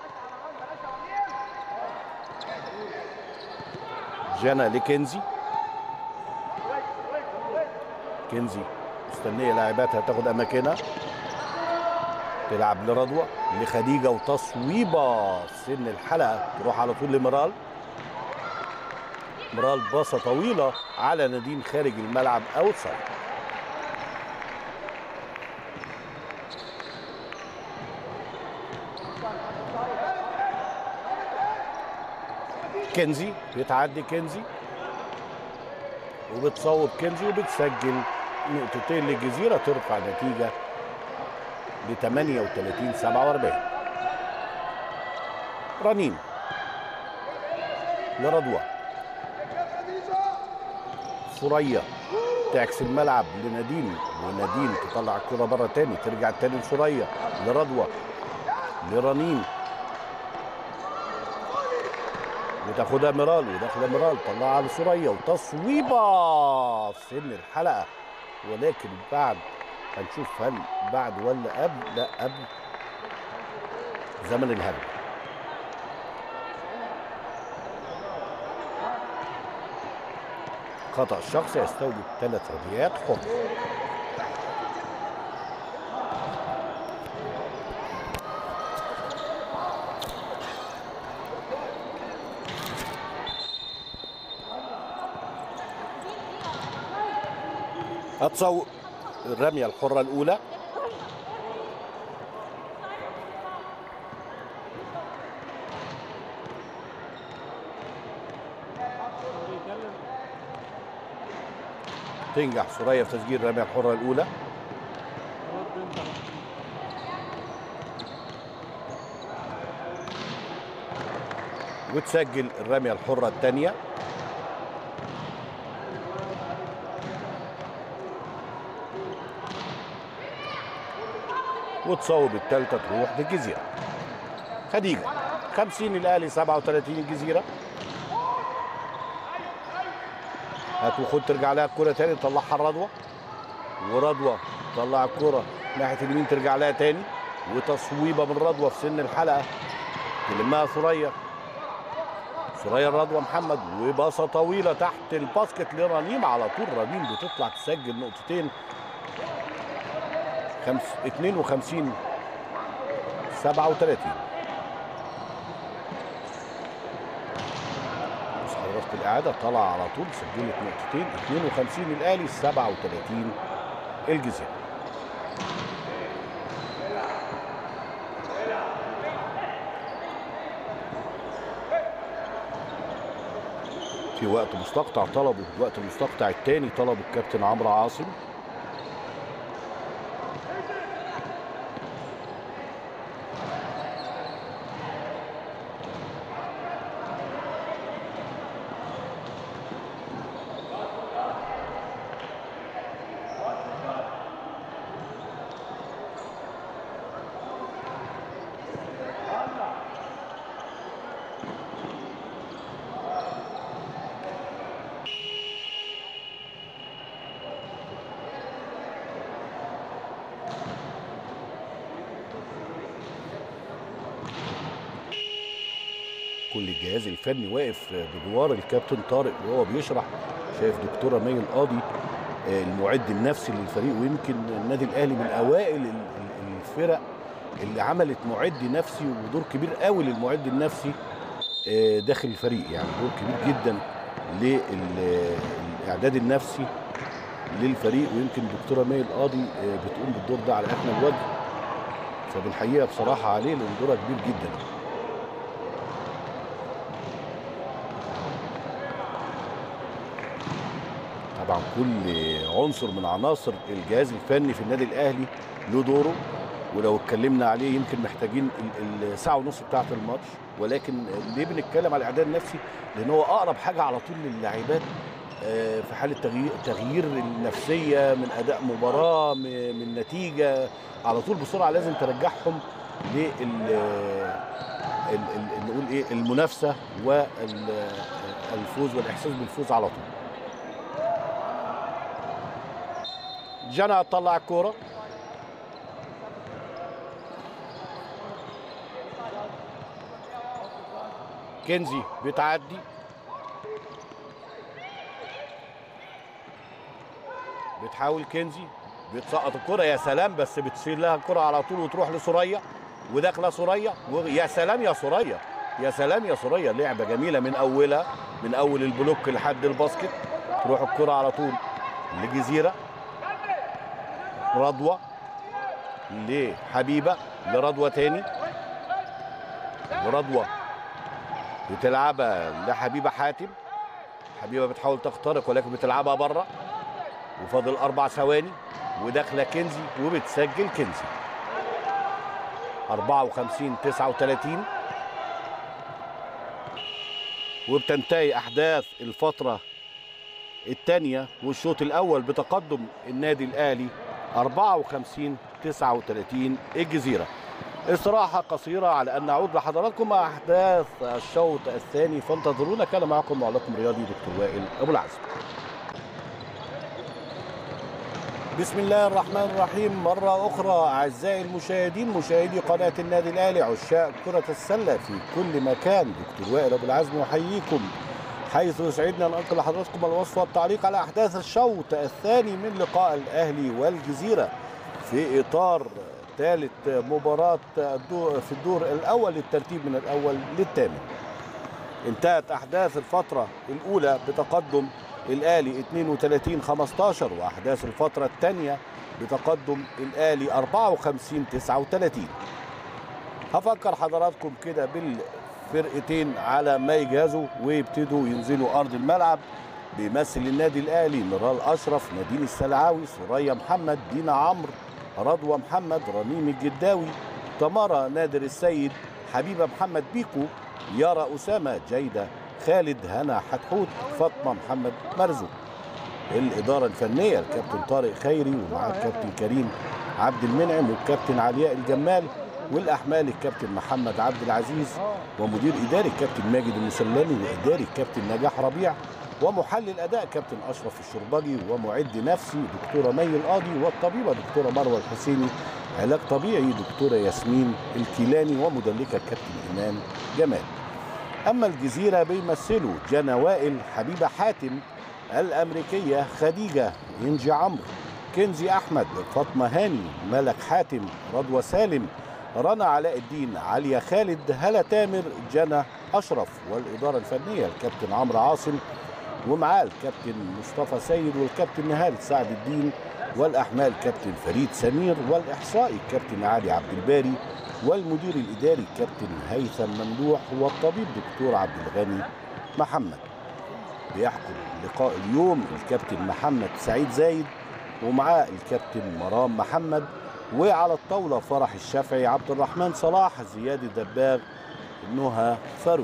جانا لكنزي كنزي مستنيه لاعباتها تاخد اماكنها تلعب لرضوى لخديجه وتصويبه في سن الحلقه تروح على طول لمرال مرال باصه طويله على نادين خارج الملعب اوت سايد كنزي بتعدي كنزي وبتصوب كنزي وبتسجل نقطتين للجزيره ترفع نتيجه ل 38 47 رنين لرضوى ثريا تعكس الملعب لنادين ونادين تطلع الكرة بره تاني ترجع تاني لثريا لرضوى لرنين وتاخدها ميرال وداخله ميرال طلعها لثريا وتصويبه في سن الحلقه ولكن بعد هنشوف هل بعد ولا قبل لا قبل زمن الهجمه خطأ الشخص يستوجب ثلاث رميات حر هتصور الرمية الحرة الأولى تنجح سوريا في تسجيل الرمية الحرة الأولى وتسجل الرمية الحرة الثانية وتصوب الثالثه تروح للجزيره خديجه 50 الاهلي 37 الجزيره هات وخد ترجع لها الكره تاني تطلعها الرضوه ورضوه تطلع الكره ناحيه اليمين ترجع لها تاني وتصويبه من رضوه في سن الحلقه تلمها ثريا ثريا الرضوى محمد وباصه طويله تحت الباسكت لرنيم على طول رنيم بتطلع تسجل نقطتين خمس 52 37 بص حضرتك الاعاده طلع على طول سجلت نقطتين 52 الاهلي 37 الجزيره في وقت مستقطع طلبه الوقت المستقطع الثاني طلبه الكابتن عمرو عاصم كل الجهاز الفني واقف بجوار الكابتن طارق وهو بيشرح شايف دكتوره مي القاضي آه، المعد النفسي للفريق ويمكن النادي الاهلي من اوائل ال- ال- الفرق اللي عملت معد نفسي ودور كبير قوي للمعد النفسي آه، داخل الفريق يعني دور كبير جدا للاعداد النفسي للفريق ويمكن دكتوره مي القاضي آه، بتقوم بالدور ده على اكمل وجه فبالحقيقه بصراحه عليه لان دورها كبير جدا طبعا كل عنصر من عناصر الجهاز الفني في النادي الاهلي له دوره ولو اتكلمنا عليه يمكن محتاجين ال- الساعه ونص بتاعه الماتش ولكن ليه بنتكلم على الاعداد النفسي لان هو اقرب حاجه على طول للاعبات آه، في حاله تغيير تغيير النفسيه من اداء مباراه م- من نتيجه على طول بسرعه لازم ترجعهم لل ال- ال- نقول ايه المنافسه والفوز والاحساس بالفوز على طول جنى طلع الكوره كنزي بتعدي بتحاول كنزي بتسقط الكرة يا سلام بس بتصير لها الكرة على طول وتروح لسوريا وداخله سوريا ويا سلام يا سوريا يا سلام يا سوريا لعبة جميلة من أولها من أول البلوك لحد الباسكت تروح الكرة على طول لجزيرة رضوى لحبيبة لرضوى تاني ورضوى بتلعبها لحبيبة حاتم حبيبة بتحاول تخترق ولكن بتلعبها بره وفاضل أربع ثواني وداخلة كنزي وبتسجل كنزي 54 39 وبتنتهي أحداث الفترة الثانية والشوط الأول بتقدم النادي الأهلي 54 39 الجزيرة استراحة قصيرة على أن نعود لحضراتكم مع أحداث الشوط الثاني فانتظرونا كان معكم معلقكم الرياضي دكتور وائل أبو العزم بسم الله الرحمن الرحيم مرة أخرى أعزائي المشاهدين مشاهدي قناة النادي الأهلي عشاق كرة السلة في كل مكان دكتور وائل أبو العزم يحييكم حيث يسعدنا أن أنقل لحضراتكم الوصف والتعليق على أحداث الشوط الثاني من لقاء الأهلي والجزيرة في إطار ثالث مباراة الدور في الدور الأول للترتيب من الأول للثامن انتهت أحداث الفترة الأولى بتقدم الآلي 32 15 وأحداث الفترة الثانية بتقدم الآلي 54 39 هفكر حضراتكم كده بالفرقتين على ما يجهزوا ويبتدوا ينزلوا أرض الملعب بيمثل النادي الأهلي نورال أشرف نادين السلعاوي سوريا محمد دينا عمرو رضوى محمد رميم الجداوي تمارا نادر السيد حبيبة محمد بيكو يارا أسامة جيدة خالد هنا حتحوت فاطمة محمد مرزوق الإدارة الفنية الكابتن طارق خيري ومعاه الكابتن كريم عبد المنعم والكابتن علياء الجمال والاحمال الكابتن محمد عبد العزيز ومدير اداري الكابتن ماجد المسلمي واداري الكابتن نجاح ربيع ومحلل اداء كابتن اشرف الشربجي ومعد نفسي دكتوره مي القاضي والطبيبه دكتوره مروه الحسيني علاج طبيعي دكتوره ياسمين الكيلاني ومدلكه الكابتن ايمان جمال اما الجزيره بيمثلوا جنى وائل حبيبه حاتم الامريكيه خديجه انجي عمرو كنزي احمد فاطمه هاني ملك حاتم رضوى سالم رنا علاء الدين عليا خالد هلا تامر جنى اشرف والاداره الفنيه الكابتن عمرو عاصم ومعاه الكابتن مصطفى سيد والكابتن نهال سعد الدين والاحمال كابتن فريد سمير والاحصائي الكابتن علي عبد الباري والمدير الاداري الكابتن هيثم ممدوح والطبيب دكتور عبد الغني محمد بيحكم لقاء اليوم الكابتن محمد سعيد زايد ومعاه الكابتن مرام محمد وعلى الطاوله فرح الشافعي عبد الرحمن صلاح زياد الدباغ نهى فاروق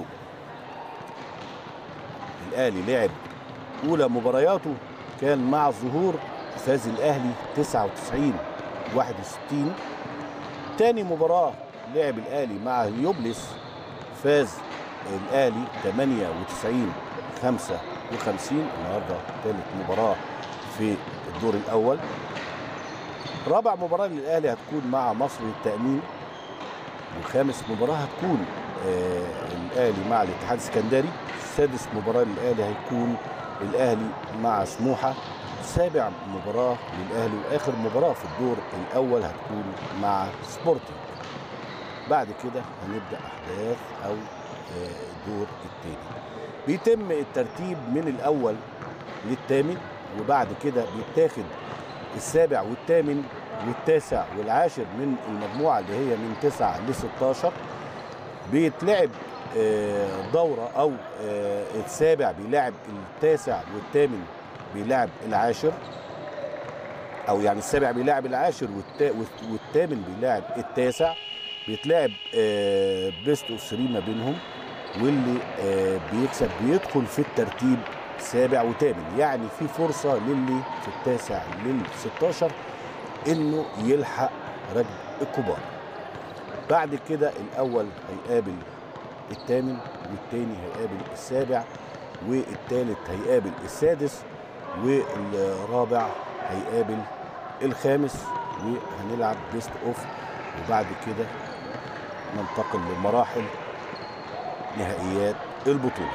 الاهلي لعب اولى مبارياته كان مع الظهور فاز الاهلي 99 61 تاني مباراه لعب الاهلي مع هليوبلس فاز الاهلي 98 55 النهارده ثالث مباراه في الدور الاول رابع مباراه للاهلي هتكون مع مصر للتامين وخامس مباراه هتكون آه الاهلي مع الاتحاد السكندري سادس مباراه للاهلي هيكون الاهلي مع سموحه سابع مباراه للاهلي واخر مباراه في الدور الاول هتكون مع سبورتنج بعد كده هنبدا احداث او آه، الدور الثاني بيتم الترتيب من الاول للثامن وبعد كده بيتاخد السابع والثامن والتاسع والعاشر من المجموعه اللي هي من 9 ل 16 بيتلعب آه، دوره او آه، السابع بيلعب التاسع والثامن بيلعب العاشر او يعني السابع بيلعب العاشر والتا- والت- والثامن بيلعب التاسع بيتلعب آه، بيست اوف 3 ما بينهم واللي آه، بيكسب بيدخل في الترتيب سابع وثامن يعني في فرصه للي في التاسع لل 16 انه يلحق رجل الكبار بعد كده الاول هيقابل الثامن والتاني هيقابل السابع والتالت هيقابل السادس والرابع هيقابل الخامس وهنلعب بيست اوف وبعد كده ننتقل لمراحل نهائيات البطوله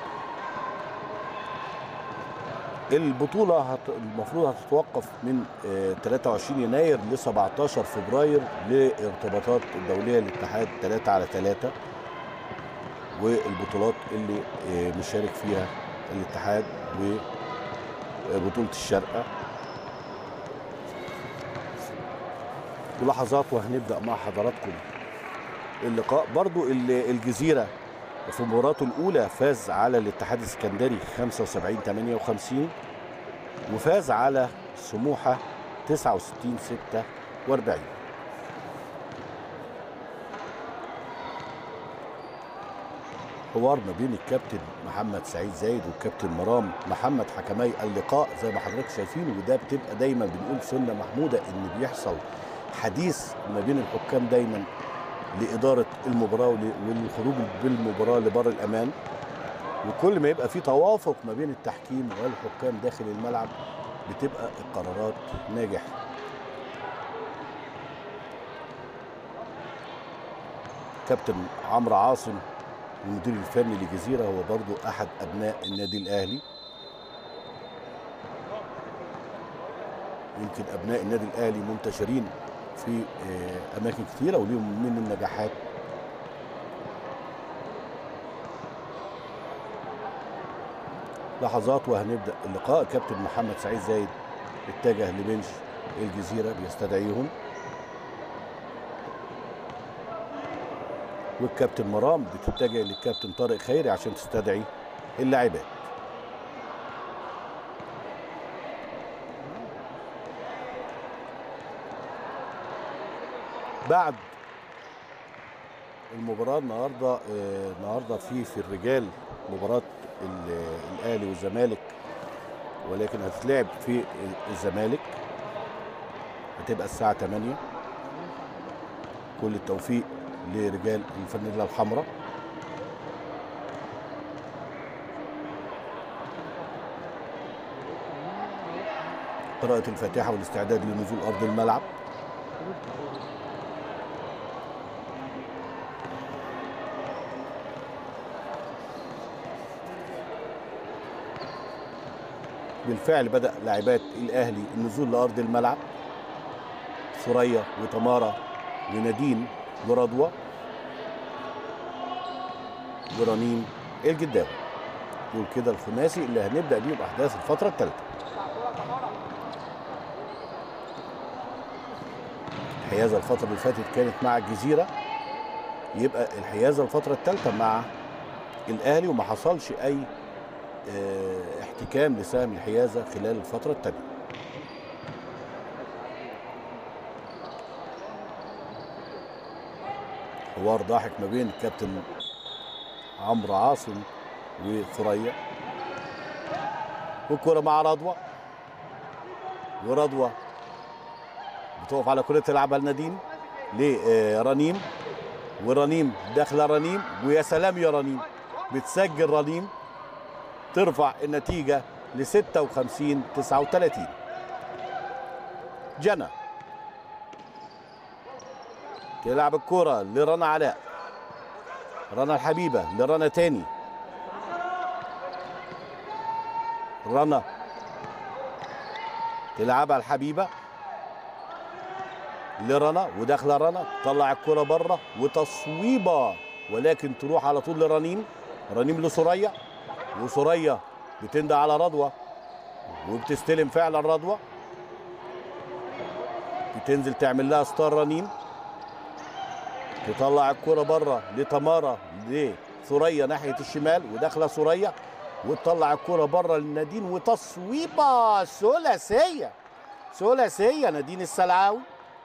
البطولة هت... المفروض هتتوقف من آه، 23 يناير ل 17 فبراير لارتباطات الدولية للاتحاد 3 على 3 والبطولات اللي آه، مشارك فيها الاتحاد وبطولة الشارقة ولحظات وهنبدأ مع حضراتكم اللقاء برضو ال- الجزيرة في مباراته الأولى فاز على الاتحاد السكندري 75 58 وفاز على سموحة 69 46 حوار ما بين الكابتن محمد سعيد زايد والكابتن مرام محمد حكمي اللقاء زي ما حضرتك شايفين وده بتبقى دايما بنقول سنه محموده ان بيحصل حديث ما بين الحكام دايما لاداره المباراه ول- والخروج بالمباراه لبر الامان وكل ما يبقى في توافق ما بين التحكيم والحكام داخل الملعب بتبقى القرارات ناجحه كابتن عمرو عاصم المدير الفني للجزيره هو برضو احد ابناء النادي الاهلي يمكن ابناء النادي الاهلي منتشرين في آه، اماكن كثيره وليهم من النجاحات لحظات وهنبدا اللقاء كابتن محمد سعيد زايد اتجه لبنش الجزيره بيستدعيهم والكابتن مرام بتتجه للكابتن طارق خيري عشان تستدعي اللاعبات بعد المباراة النهارده آه، النهارده في في الرجال مباراة ال- الاهلي والزمالك ولكن هتتلعب في الزمالك هتبقى الساعة 8 كل التوفيق لرجال الفانيلا الحمراء قراءة الفاتحة والاستعداد لنزول أرض الملعب بالفعل بدأ لاعبات الأهلي النزول لأرض الملعب ثريا وتمارا ونادين ورضوى ورنين الجداوي دول كده الخماسي اللي هنبدأ بيهم أحداث الفترة الثالثة الحيازة الفترة اللي فاتت كانت مع الجزيرة يبقى الحيازة الفترة الثالثة مع الأهلي وما حصلش أي اه احتكام لسهم الحيازة خلال الفترة الثانية حوار ضاحك ما بين الكابتن عمرو عاصم وثريا والكرة مع رضوى ورضوى بتقف على كرة تلعبها لنادين لرنيم ورنيم داخلة رنيم ويا سلام يا رنيم بتسجل رنيم ترفع النتيجة ل 56 39 جنى تلعب الكرة لرنا علاء رنا الحبيبة لرنا تاني رنا تلعبها الحبيبة لرنا وداخله رنا طلع الكرة بره وتصويبة ولكن تروح على طول لرنيم رنيم لسوريا وسوريا بتندى على رضوى وبتستلم فعلا رضوى بتنزل تعمل لها ستار رنيم تطلع الكرة بره لتمارا لثريا ناحية الشمال وداخلة ثريا وتطلع الكرة بره لنادين وتصويبة ثلاثية ثلاثية نادين السلعاوي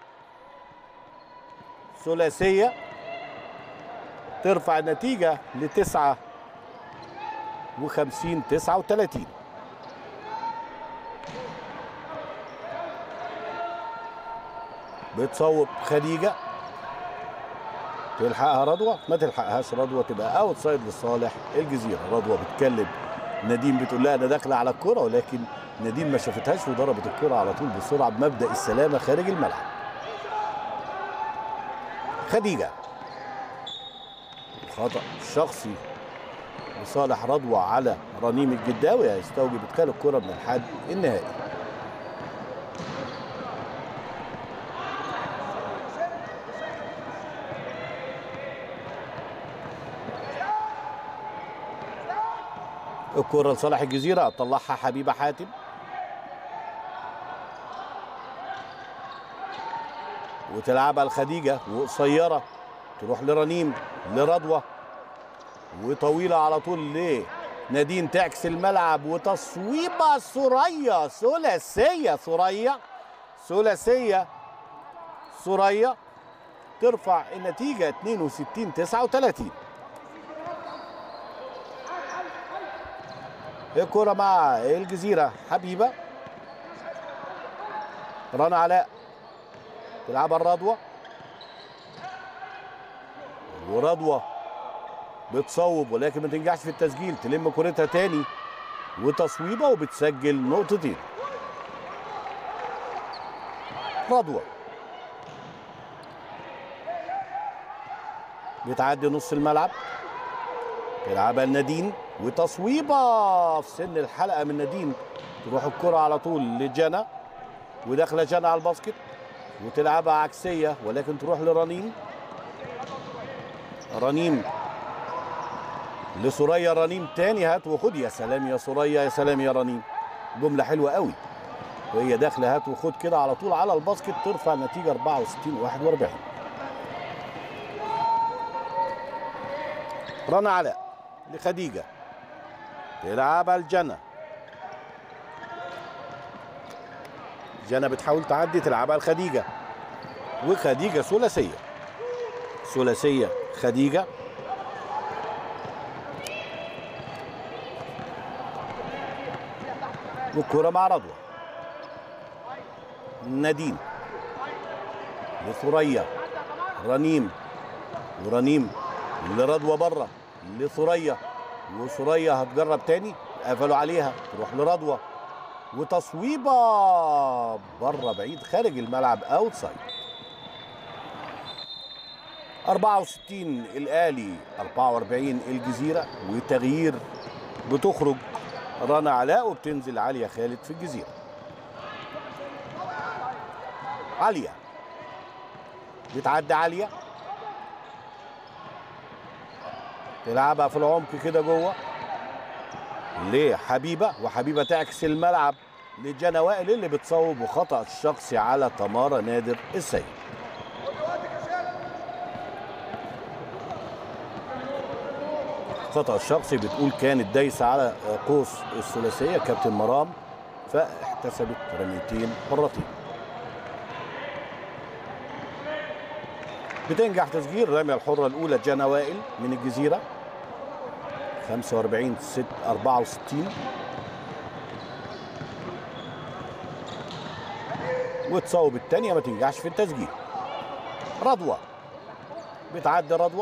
ثلاثية ترفع النتيجة لتسعة وخمسين تسعة وثلاثين بتصوب خديجة تلحقها رضوى ما تلحقهاش رضوى تبقى اوت سايد لصالح الجزيرة رضوى بتكلم نديم بتقول لها انا داخله على الكرة ولكن نديم ما شافتهاش وضربت الكرة على طول بسرعة بمبدأ السلامة خارج الملعب خديجة خطأ شخصي لصالح رضوى على رنيم الجداوي هيستوجب ادخال الكرة من الحد النهائي الكرة لصالح الجزيرة طلعها حبيبة حاتم وتلعبها لخديجة وقصيرة تروح لرنيم لرضوى وطويلة على طول لنادين تعكس الملعب وتصويبة ثريا ثلاثية ثريا ثلاثية ثريا ترفع النتيجة 62 39 الكرة مع الجزيرة حبيبة رنا علاء تلعبها الرضوى ورضوى بتصوب ولكن ما تنجحش في التسجيل تلم كورتها تاني وتصويبه وبتسجل نقطتين رضوى بتعدي نص الملعب تلعبها لنادين وتصويبه في سن الحلقه من نادين تروح الكره على طول لجنى وداخله جنى على الباسكت وتلعبها عكسيه ولكن تروح لرنين رنيم لسوريا رنيم تاني هات وخد يا سلام يا سوريا يا سلام يا رنيم جمله حلوه قوي وهي داخله هات وخد كده على طول على الباسكت ترفع النتيجه 64 41 رنا علاء لخديجه تلعبها الجنة جنى بتحاول تعدي تلعبها لخديجة وخديجة ثلاثية ثلاثية خديجة والكرة مع رضوى نادين لثريا رنيم ورنيم لرضوى بره لثريا وثريا هتجرب تاني قفلوا عليها تروح لرضوى وتصويبه بره بعيد خارج الملعب اوتسايد 64 الاهلي 44 الجزيره وتغيير بتخرج رنا علاء وبتنزل عليا خالد في الجزيره عاليه بتعدي عاليه تلعبها في العمق كده جوه لحبيبه وحبيبه تعكس الملعب لجنى وائل اللي بتصوب وخطا الشخصي على تمارا نادر السيد خطا الشخصي بتقول كانت دايسه على قوس الثلاثيه كابتن مرام فاحتسبت رميتين مرتين بتنجح تسجيل الرميه الحره الاولى جانا وائل من الجزيره 45 6 64 وتصوب الثانيه ما تنجحش في التسجيل رضوى بتعدي رضوى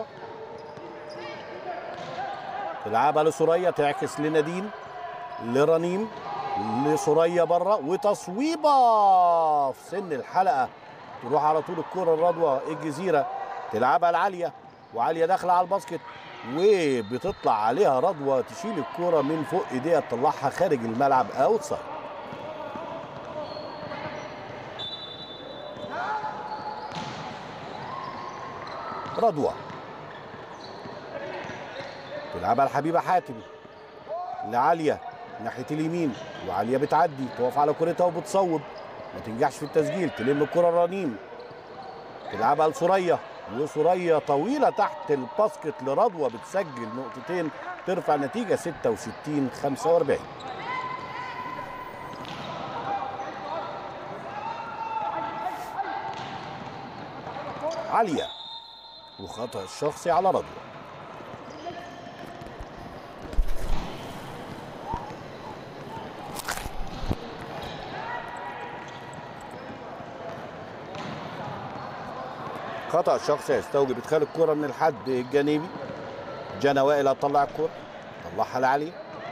تلعبها لسوريا تعكس لنادين لرنيم لسوريا بره وتصويبه في سن الحلقه تروح على طول الكره الرضوى الجزيره تلعبها لعاليه وعاليه داخله على الباسكت وبتطلع عليها رضوى تشيل الكره من فوق ايديها تطلعها خارج الملعب اوتسايد رضوى تلعبها لحبيبه حاتم لعاليه ناحيه اليمين وعاليه بتعدي تقف على كورتها وبتصوب ما تنجحش في التسجيل تلم الكره رنيم تلعبها لسوريا وسوريا طويله تحت الباسكت لرضوى بتسجل نقطتين ترفع نتيجه 66 45 عاليه وخطا الشخصي على رضوى خطا شخصي يستوجب ادخال الكره من الحد الجانبي جانا وائل هتطلع الكره طلعها لعلي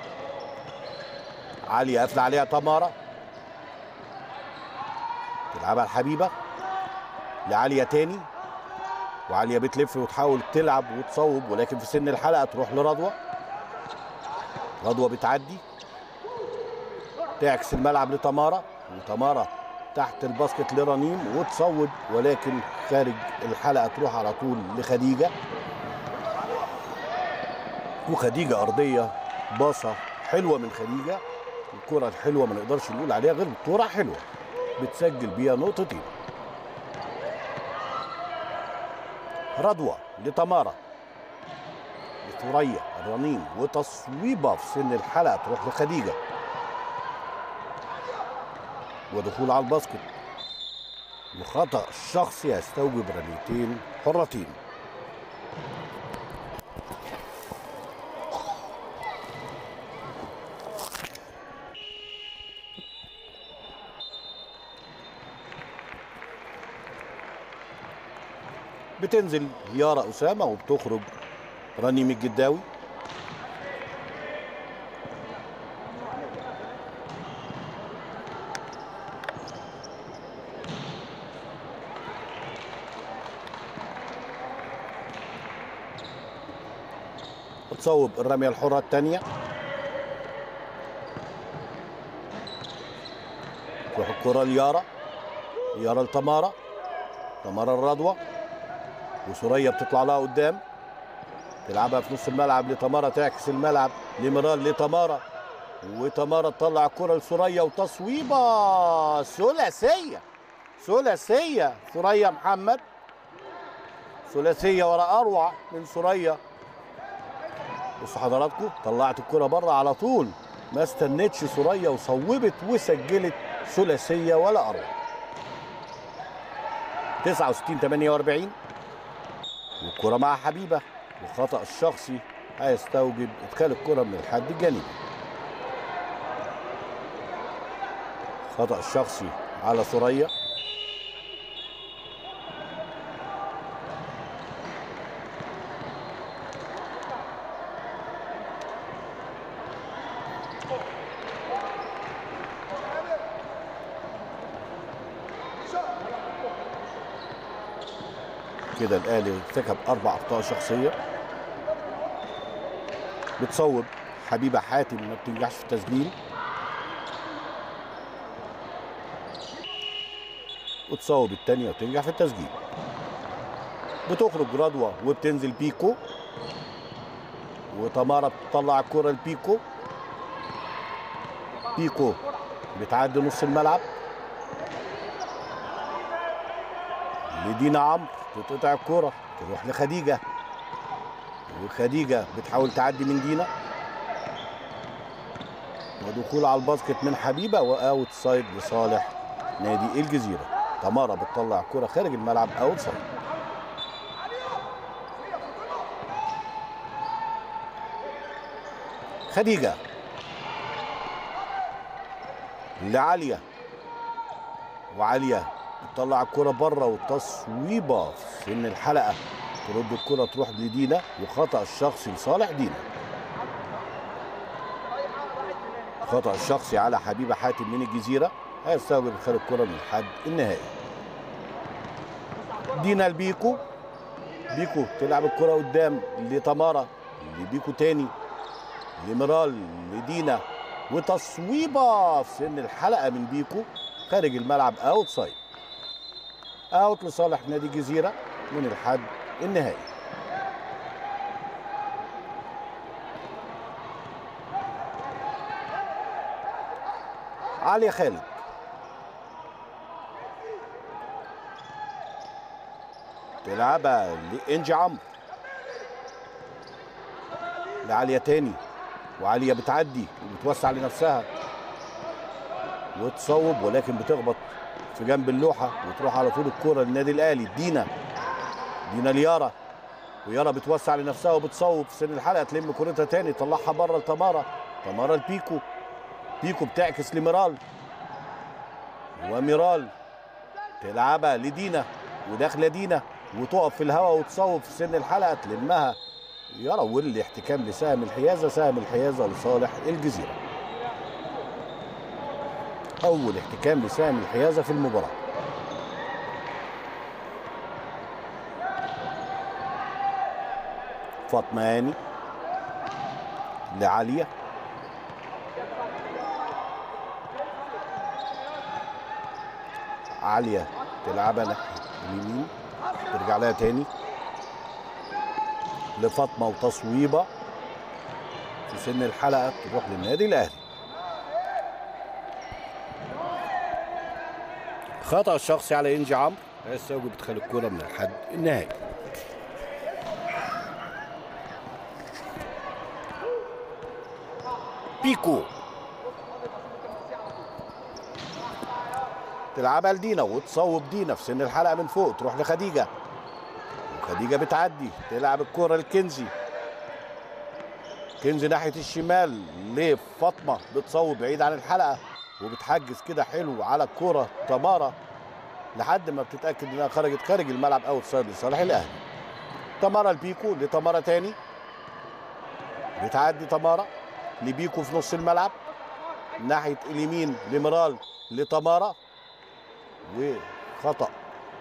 علي قافله عليها تمارا تلعبها الحبيبه لعاليه تاني وعاليه بتلف وتحاول تلعب وتصوب ولكن في سن الحلقه تروح لرضوى رضوى بتعدي تعكس الملعب لتمارا وتمارا تحت الباسكت لرنيم وتصوب ولكن خارج الحلقه تروح على طول لخديجه وخديجه ارضيه باصه حلوه من خديجه الكره الحلوه ما نقدرش نقول عليها غير الكره حلوه بتسجل بيها نقطتين رضوى لتمارا لثريا رنيم وتصويبه في سن الحلقه تروح لخديجه ودخول على الباسكت وخطأ شخصي يستوجب رميتين حرتين بتنزل يارا أسامة وبتخرج رنيم الجداوي تصوب الرمية الحرة الثانية تروح الكرة ليارا يارا لتمارا تمارا الرضوى وسوريا بتطلع لها قدام تلعبها في نص الملعب لتمارا تعكس الملعب لمرال لتمارا وتمارا تطلع الكرة لسوريا وتصويبة ثلاثية ثلاثية ثريا محمد ثلاثية ورا أروع من ثريا بصوا حضراتكم طلعت الكرة بره على طول ما استنتش ثريا وصوبت وسجلت ثلاثية ولا أروع 69 48 والكرة مع حبيبة والخطأ الشخصي هيستوجب إدخال الكرة من الحد الجانبي خطأ الشخصي على ثريا كده الاهلي ارتكب اربع اخطاء شخصيه بتصوب حبيبه حاتم ما بتنجحش في التسجيل وتصوب الثانيه وتنجح في التسجيل بتخرج رضوى وبتنزل بيكو وتمارا بتطلع الكره لبيكو بيكو بتعدي نص الملعب لدينا عمرو تقطع الكرة تروح لخديجة وخديجة بتحاول تعدي من دينا ودخول على الباسكت من حبيبة واوت سايد لصالح نادي الجزيرة تمارا بتطلع الكرة خارج الملعب اوت سايد خديجة لعالية وعالية بتطلع الكرة بره والتصويبة في سن الحلقة ترد الكرة تروح لدينا وخطأ الشخصي لصالح دينا خطأ الشخصي على حبيبة حاتم من الجزيرة هيستوجب خارج الكرة من الحد النهائي دينا البيكو بيكو تلعب الكرة قدام لتمارا لبيكو تاني لميرال لدينا وتصويبة في سن الحلقة من بيكو خارج الملعب اوت سايد اوت لصالح نادي الجزيرة من الحد النهائي علي خالد تلعبها لإنجي عمرو لعالية تاني وعالية بتعدي وبتوسع لنفسها وتصوب ولكن بتخبط في جنب اللوحة وتروح على طول الكرة للنادي الأهلي دينا دينا ليارا ويارا بتوسع لنفسها وبتصوب في سن الحلقة تلم كرتها تاني تطلعها بره لتمارا تمارا البيكو بيكو بتعكس لميرال وميرال تلعبها لدينا وداخله دينا وتقف في الهواء وتصوب في سن الحلقة تلمها يارا واللي احتكام لسهم الحيازة سهم الحيازة لصالح الجزيرة أول احتكام لسهم الحيازة في المباراة فاطمة هاني لعالية عالية تلعبها ناحية اليمين ترجع لها تاني لفاطمة وتصويبة في سن الحلقة تروح للنادي الأهلي خطأ الشخصي على إنجي عمرو هيستوجب ادخال الكرة من الحد النهائي بيكو تلعبها لدينا وتصوب دينا في سن الحلقة من فوق تروح لخديجة وخديجة بتعدي تلعب الكرة لكنزي كنزي ناحية الشمال لفاطمة بتصوب بعيد عن الحلقة وبتحجز كده حلو على الكرة تمارا لحد ما بتتأكد انها خرجت خارج الملعب اوت سايد لصالح الاهلي تمارا البيكو لتمارا تاني بتعدي تمارا لبيكو في نص الملعب ناحية اليمين لمرال لتمارا وخطأ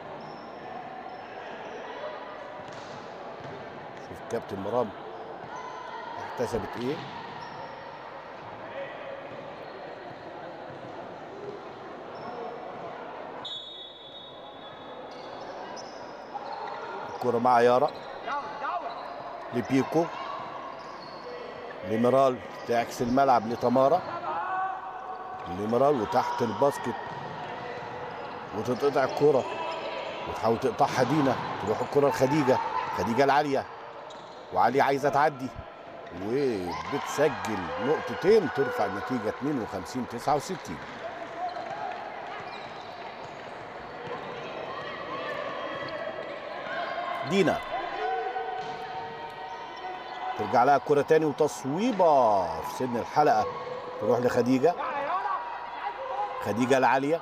شوف كابتن مرام احتسبت ايه الكرة مع يارا لبيكو لميرال تعكس الملعب لتمارا لميرال وتحت الباسكت وتتقطع الكرة وتحاول تقطعها دينا تروح الكرة لخديجة خديجة العالية وعالية عايزة تعدي وبتسجل نقطتين ترفع النتيجة 52 69 دينا ترجع لها الكرة تاني وتصويبة في سن الحلقة تروح لخديجة خديجة العالية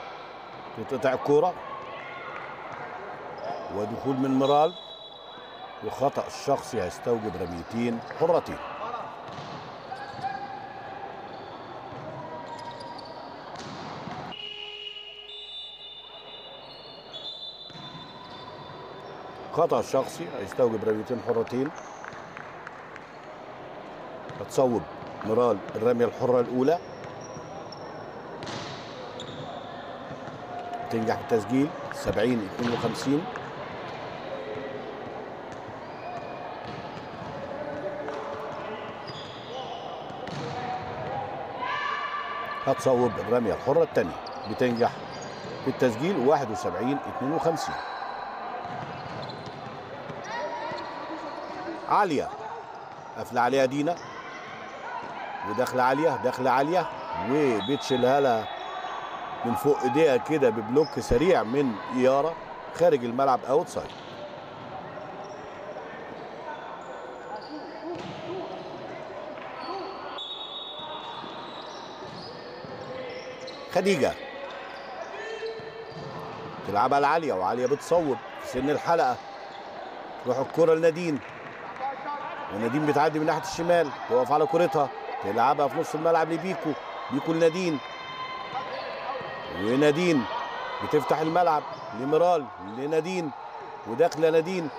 تقطع الكرة ودخول من مرال وخطأ الشخصي هيستوجب رميتين حرتين خطأ الشخصي هيستوجب رميتين حرتين هتصوب مرال الرمية الحرة الأولى تنجح في التسجيل 70 52 هتصوب الرمية الحرة الثانية بتنجح في التسجيل 71 52 عالية قافلة عليها دينا وداخلة عالية داخلة عالية وبتشيلها لها من فوق ايديها كده ببلوك سريع من إيارة خارج الملعب اوت سايد خديجة تلعبها لعالية وعالية بتصوب في سن الحلقة تروح الكرة لنادين ونادين بتعدي من ناحية الشمال تقف على كرتها تلعبها في نص الملعب لبيكو بيكو لنادين ونادين بتفتح الملعب لميرال لنادين وداخله نادين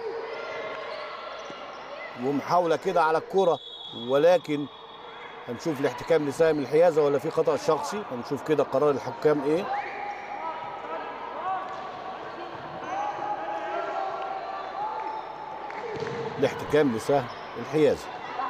ومحاوله كده على الكره ولكن هنشوف الاحتكام لسام الحيازه ولا في خطا شخصي هنشوف كده قرار الحكام ايه الاحتكام لسهم الحيازه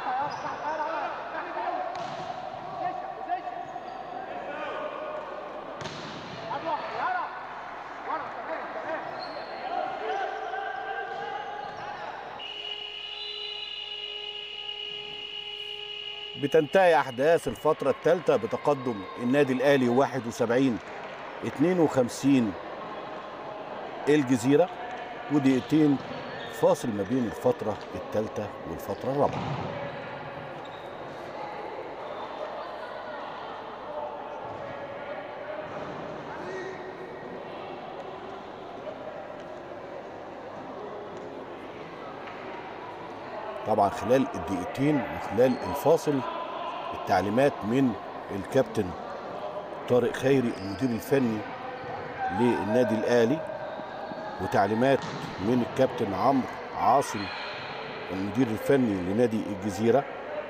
بتنتهي احداث الفتره الثالثه بتقدم النادي الاهلي 71 52 الجزيره ودقيقتين فاصل ما بين الفتره الثالثه والفتره الرابعه طبعا خلال الدقيقتين وخلال الفاصل التعليمات من الكابتن طارق خيري المدير الفني للنادي الاهلي وتعليمات من الكابتن عمرو عاصم المدير الفني لنادي الجزيره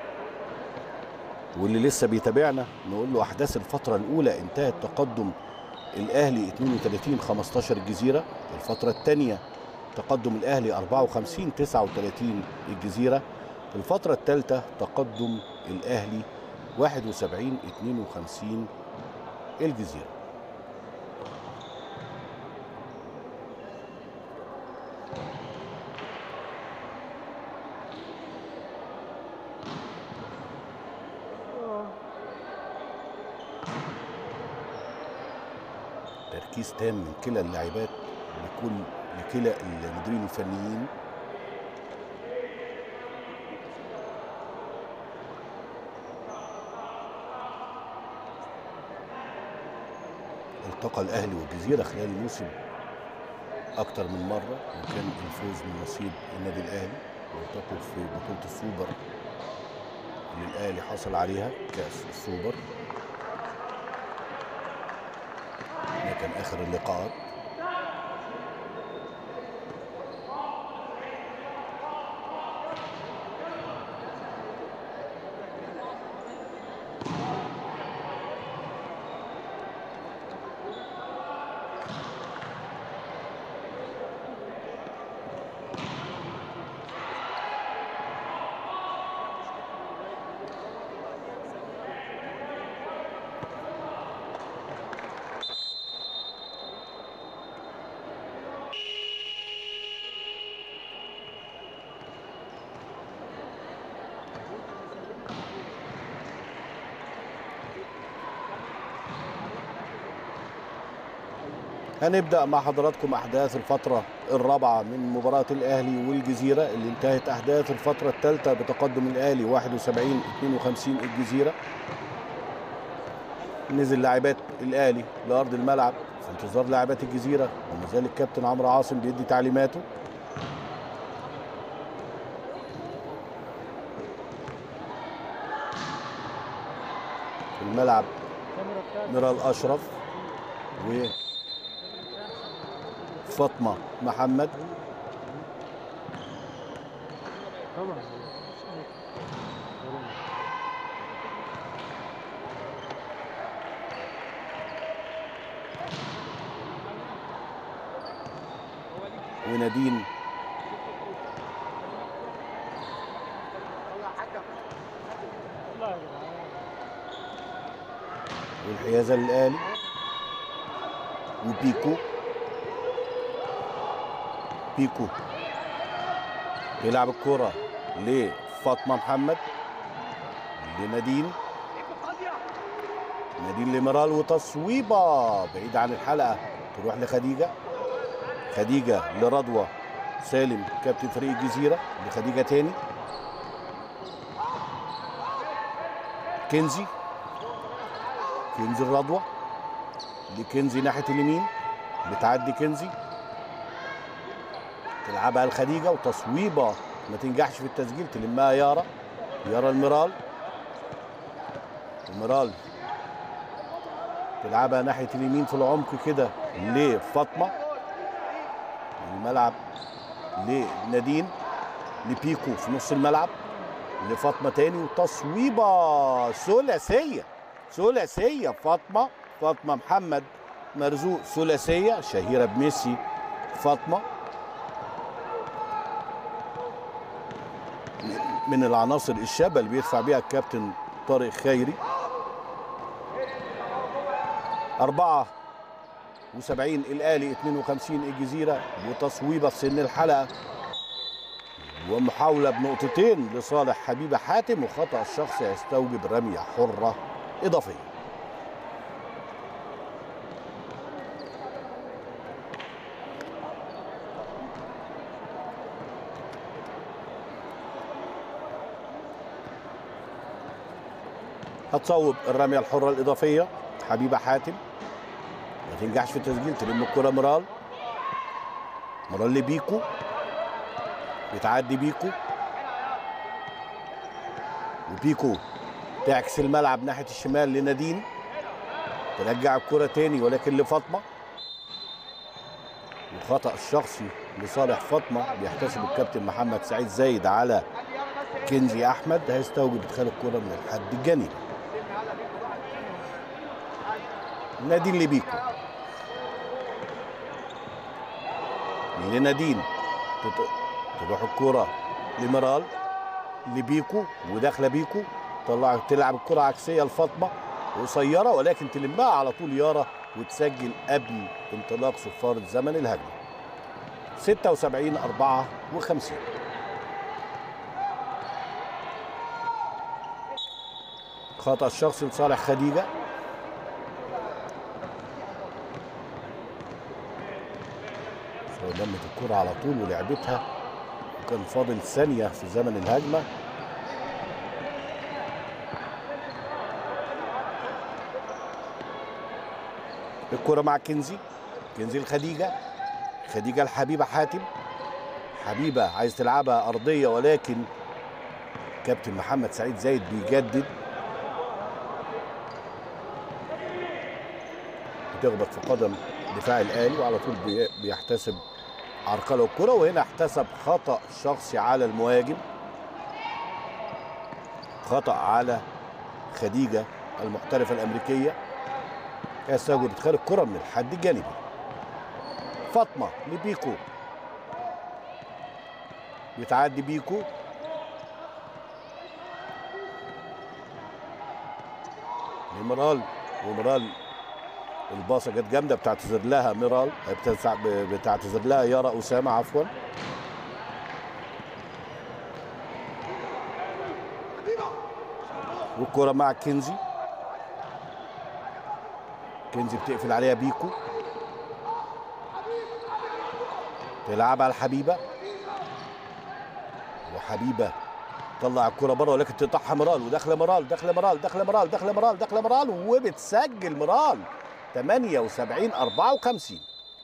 واللي لسه بيتابعنا نقول له احداث الفتره الاولى انتهت تقدم الاهلي 32 15 الجزيره الفتره الثانيه تقدم الاهلي 54 39 الجزيره الفتره الثالثه تقدم الاهلي 71 52 الجزيره تركيز تام من كلا اللاعبات لكل لكلا المديرين الفنيين التقى الاهلي والجزيره خلال الموسم اكتر من مره وكان الفوز من نصيب النادي الاهلي والتقوا في بطوله السوبر اللي الاهلي حصل عليها كاس السوبر ده كان اخر اللقاءات هنبدا مع حضراتكم احداث الفتره الرابعه من مباراه الاهلي والجزيره اللي انتهت احداث الفتره الثالثه بتقدم الاهلي 71 52 الجزيره نزل لاعبات الاهلي لارض الملعب في انتظار لاعبات الجزيره وما زال الكابتن عمرو عاصم بيدي تعليماته في الملعب الكاميرا بتاعتك ميرال اشرف وفاطمه محمد طبعا ونادين والله يا جدعان والحيازه للاهلي وبيكو بيكو يلعب الكرة لفاطمة محمد لنادين نادين لميرال وتصويبة بعيد عن الحلقة تروح لخديجة خديجة لرضوى سالم كابتن فريق الجزيرة لخديجة تاني كنزي كنزي الرضوى لكنزي ناحية اليمين بتعدي كنزي تلعبها لخديجة وتصويبة ما تنجحش في التسجيل تلمها يارا يارا الميرال الميرال تلعبها ناحية اليمين في العمق كده لفاطمة الملعب لنادين لبيكو في نص الملعب لفاطمة تاني وتصويبة ثلاثية ثلاثية فاطمة فاطمة محمد مرزوق ثلاثية شهيرة بميسي فاطمة من العناصر الشابة اللي بيدفع بيها الكابتن طارق خيري أربعة وسبعين الآلي 52 الجزيرة وتصويبة في سن الحلقة ومحاولة بنقطتين لصالح حبيبة حاتم وخطأ الشخص يستوجب رمية حرة إضافية هتصوب الرمية الحرة الإضافية حبيبة حاتم ما تنجحش في التسجيل تلم الكرة مرال مرال لبيكو بتعدي بيكو وبيكو تعكس الملعب ناحية الشمال لنادين ترجع الكرة تاني ولكن لفاطمة وخطأ الشخصي لصالح فاطمة بيحتسب الكابتن محمد سعيد زايد على كنزي أحمد هيستوجب إدخال الكرة من الحد الجانبي نادين لبيكو لنادين تت- تروح الكرة لمرال لبيكو وداخله بيكو طلع تلعب الكرة عكسية لفاطمة قصيرة ولكن تلمها على طول يارا وتسجل قبل انطلاق صفارة زمن الهجمة 76 54 خطأ الشخصي لصالح خديجة لمت الكرة على طول ولعبتها وكان فاضل ثانية في زمن الهجمة الكرة مع كنزي كنزي لخديجة خديجة الحبيبة حاتم حبيبة عايز تلعبها أرضية ولكن كابتن محمد سعيد زايد بيجدد بتخبط في قدم دفاع الاهلي وعلى طول بي- بيحتسب عرقله الكره وهنا احتسب خطا شخصي على المهاجم خطا على خديجه المحترفه الامريكيه يستوجب ادخال الكره من الحد الجانبي فاطمه لبيكو بتعدي بيكو لمرال ومرال الباصه جت جامده بتعتذر لها ميرال بتسع- بتعتذر لها يارا اسامه عفوا والكره مع كنزي كنزي بتقفل عليها بيكو تلعبها على حبيبه وحبيبه طلع الكرة بره ولكن تقطعها مرال وداخله مرال داخله مرال داخله مرال داخله مرال داخله مرال وبتسجل مرال 78 54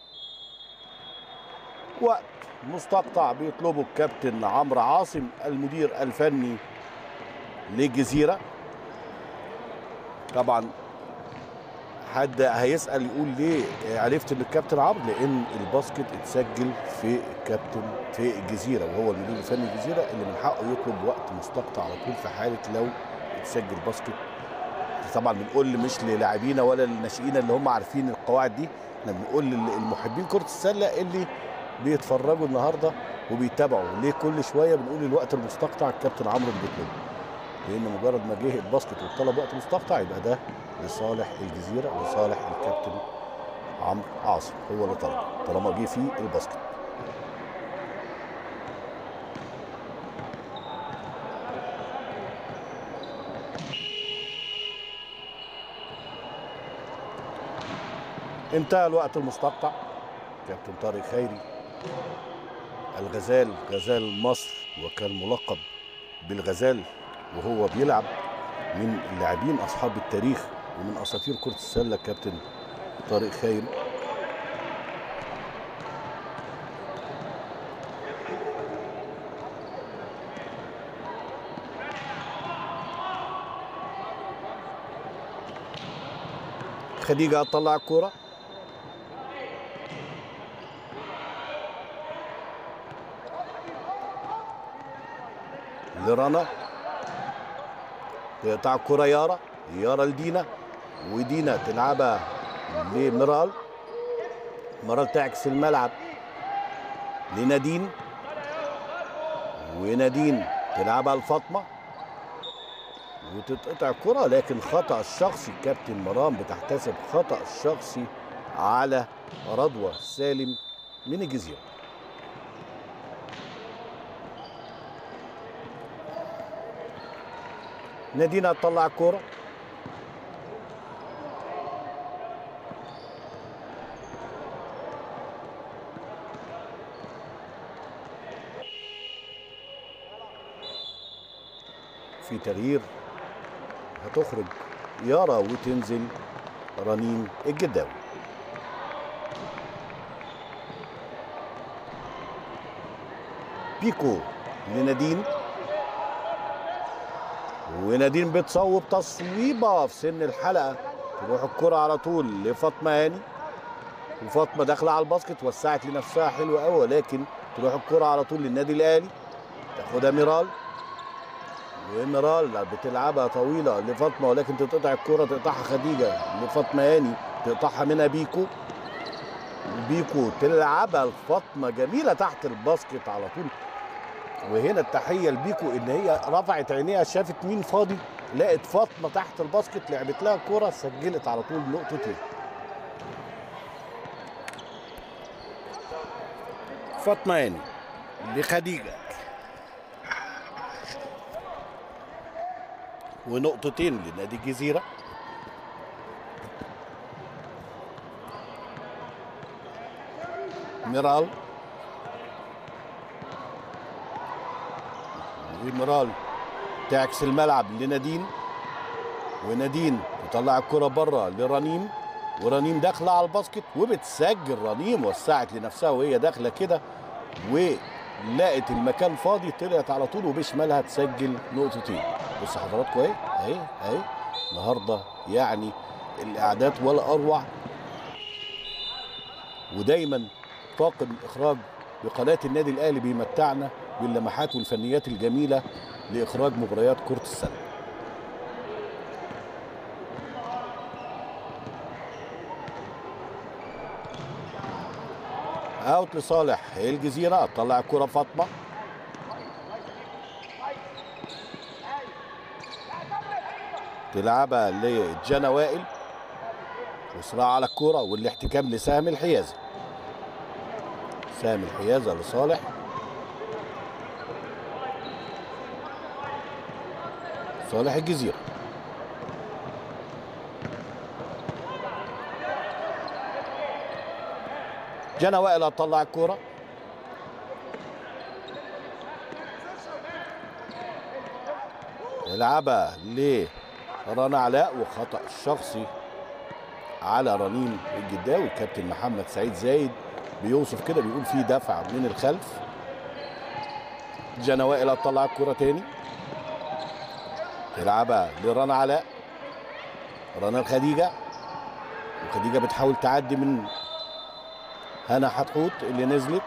وقت مستقطع بيطلبه الكابتن عمرو عاصم المدير الفني للجزيرة طبعا حد هيسال يقول ليه عرفت ان الكابتن عمرو لان الباسكت اتسجل في الكابتن في الجزيره وهو المدير الفني الجزيره اللي من حقه يطلب وقت مستقطع على طول في حاله لو اتسجل باسكت طبعا بنقول مش للاعبينا ولا للناشئين اللي هم عارفين القواعد دي احنا بنقول للمحبين كره السله اللي بيتفرجوا النهارده وبيتابعوا ليه كل شويه بنقول الوقت المستقطع الكابتن عمرو اللي بيطلبه لان مجرد ما جه الباسكت وطلب وقت مستقطع يبقى ده لصالح الجزيره ولصالح الكابتن عمرو عاصم هو اللي طلب طالما جه فيه الباسكت انتهى الوقت المستقطع كابتن طارق خيري الغزال غزال مصر وكان ملقب بالغزال وهو بيلعب من اللاعبين اصحاب التاريخ ومن اساطير كره السله كابتن طارق خيري خديجه هتطلع الكوره لرنا تقطع الكرة يارا يارا لدينا ودينا تلعبها لمرال مرال تعكس الملعب لنادين ونادين تلعبها لفاطمة وتتقطع الكرة لكن خطأ الشخصي كابتن مرام بتحتسب خطأ الشخصي على رضوى سالم من الجزيرة نادينا تطلع الكوره في تغيير هتخرج يارا وتنزل رنين الجداوي بيكو لنادين ونادين بتصوب تصويبه في سن الحلقه تروح الكره على طول لفاطمه هاني وفاطمه داخله على الباسكت وسعت لنفسها حلوه قوي ولكن تروح الكره على طول للنادي الاهلي تاخدها ميرال وميرال بتلعبها طويله لفاطمه ولكن تتقطع الكره تقطعها خديجه لفاطمه هاني تقطعها منها بيكو بيكو تلعبها لفاطمه جميله تحت الباسكت على طول وهنا التحيه لبيكو ان هي رفعت عينيها شافت مين فاضي لقت فاطمه تحت الباسكت لعبت لها كوره سجلت على طول نقطتين فاطمه هاني لخديجه ونقطتين لنادي الجزيره ميرال وميرال تعكس الملعب لنادين ونادين تطلع الكرة بره لرنيم ورنيم داخلة على الباسكت وبتسجل رنيم وسعت لنفسها وهي داخلة كده ولقت المكان فاضي طلعت على طول وبشمالها تسجل نقطتين بص حضراتكم اهي اهي اهي النهارده يعني الاعداد ولا اروع ودايما طاقم الاخراج بقناه النادي الاهلي بيمتعنا باللمحات والفنيات الجميله لاخراج مباريات كره السله اوت لصالح الجزيره طلع الكره فاطمه تلعبها لجانا وائل وصراع على الكرة والاحتكام لسامي الحيازة سامي الحيازة لصالح صالح الجزيرة جانا وائل هتطلع الكرة يلعبها لرنا علاء وخطأ الشخصي على رنين الجداوي الكابتن محمد سعيد زايد بيوصف كده بيقول في دفع من الخلف جانا وائل هتطلع الكرة تاني تلعبها لرنا علاء رنا الخديجه وخديجه بتحاول تعدي من هنا حتحوت اللي نزلت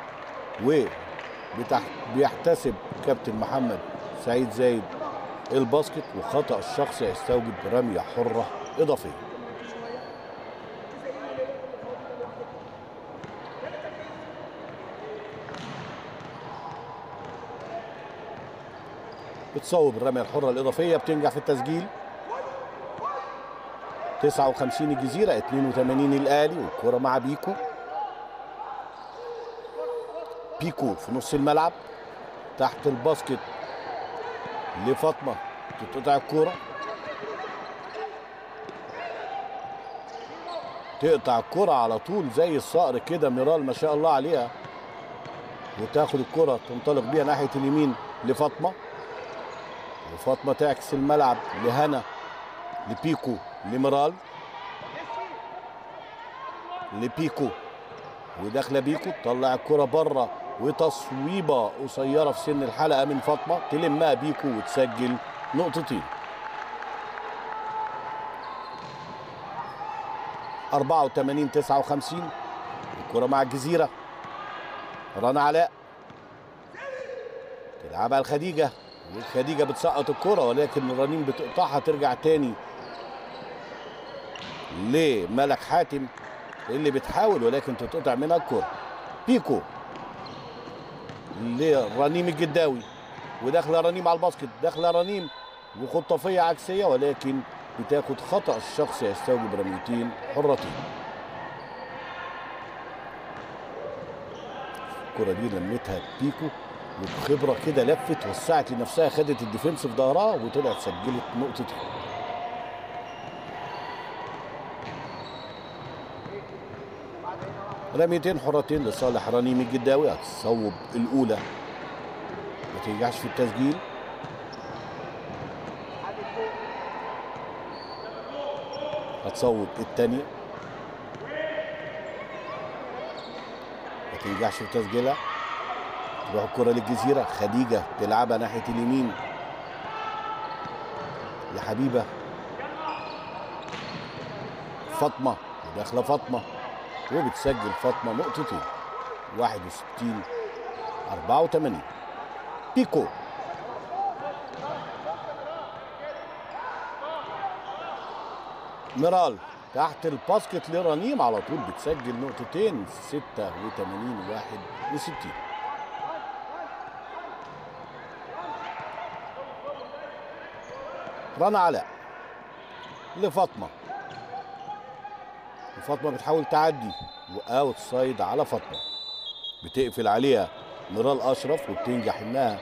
وبيحتسب كابتن محمد سعيد زايد الباسكت وخطا الشخص يستوجب رميه حره اضافيه بتصوب الرميه الحره الاضافيه بتنجح في التسجيل 59 الجزيره 82 الاهلي والكره مع بيكو بيكو في نص الملعب تحت الباسكت لفاطمه تقطع الكوره تقطع الكرة على طول زي الصقر كده ميرال ما شاء الله عليها وتاخد الكرة تنطلق بيها ناحية اليمين لفاطمة وفاطمة تعكس الملعب لهنا لبيكو لميرال لبيكو وداخله بيكو تطلع الكرة بره وتصويبة قصيرة في سن الحلقة من فاطمة تلمها بيكو وتسجل نقطتين 84 59 الكرة مع الجزيرة رنا علاء تلعبها الخديجة والخديجة بتسقط الكرة ولكن رنين بتقطعها ترجع تاني لملك حاتم اللي بتحاول ولكن تتقطع منها الكرة بيكو لرنيم الجداوي وداخله رنيم على الباسكت داخله رنيم وخطافيه عكسيه ولكن بتاخد خطا الشخص يستوجب رميتين حرتين الكره دي لمتها بيكو وبخبره كده لفت وسعت لنفسها خدت الديفنس في ظهرها وطلعت سجلت نقطتين رميتين حرتين لصالح رنيم الجداوي هتصوب الاولى ما تنجحش في التسجيل هتصوب الثانيه ما تنجحش في تسجيلها تروح الكره للجزيره خديجه تلعبها ناحيه اليمين يا حبيبه فاطمه داخله فاطمه وبتسجل فاطمه نقطتين 61 84 بيكو ميرال تحت الباسكت لرنيم على طول بتسجل نقطتين 86 61 رنا علاء لفاطمه وفاطمه بتحاول تعدي واوت سايد على فاطمه بتقفل عليها ميرال اشرف وبتنجح انها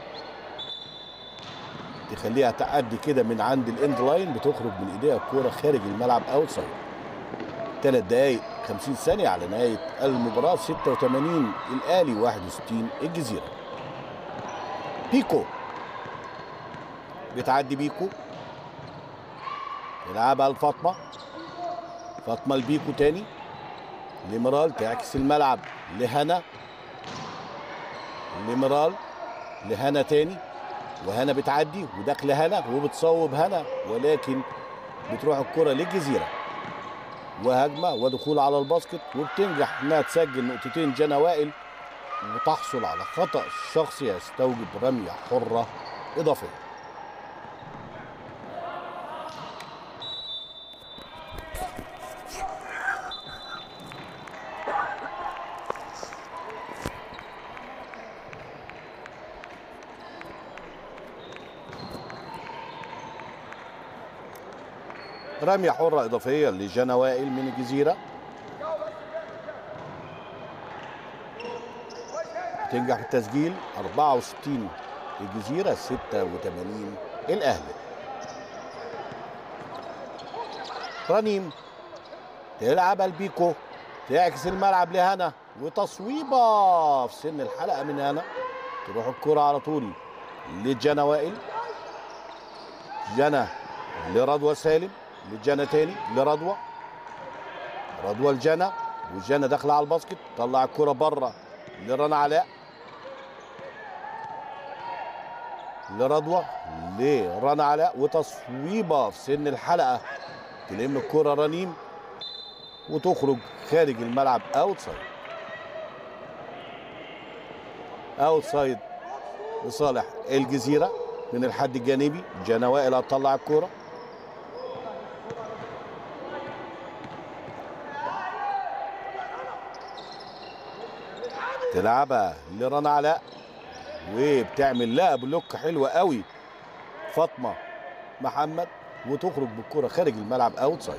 تخليها تعدي كده من عند الاند لاين بتخرج من ايديها الكوره خارج الملعب اوت سايد ثلاث دقايق 50 ثانيه على نهايه المباراه 86 الاهلي 61 الجزيره بيكو بتعدي بيكو يلعبها لفاطمه فاطمه البيكو تاني لمرال تعكس الملعب لهنا لمرال لهنا تاني وهنا بتعدي وداخله هنا وبتصوب هنا ولكن بتروح الكره للجزيره وهجمه ودخول على الباسكت وبتنجح انها تسجل نقطتين جنى وائل وتحصل على خطا شخصي يستوجب رميه حره اضافيه رمية حرة إضافية لجنى وائل من الجزيرة تنجح في التسجيل 64 الجزيرة 86 الأهلي رنيم تلعب البيكو تعكس الملعب لهنا وتصويبة في سن الحلقة من هنا تروح الكرة على طول لجنى وائل جنى لرضوى سالم لجنى تاني لرضوى رضوى لجنى وجنى داخله على الباسكت طلع الكرة بره لرنا علاء لرضوى لرنا علاء وتصويبه في سن الحلقه تلم الكرة رنيم وتخرج خارج الملعب اوت سايد اوت سايد لصالح الجزيرة من الحد الجانبي جانا وائل هتطلع الكرة تلعبها لرنا علاء وبتعمل لها بلوك حلوة قوي فاطمة محمد وتخرج بالكرة خارج الملعب اوت سايد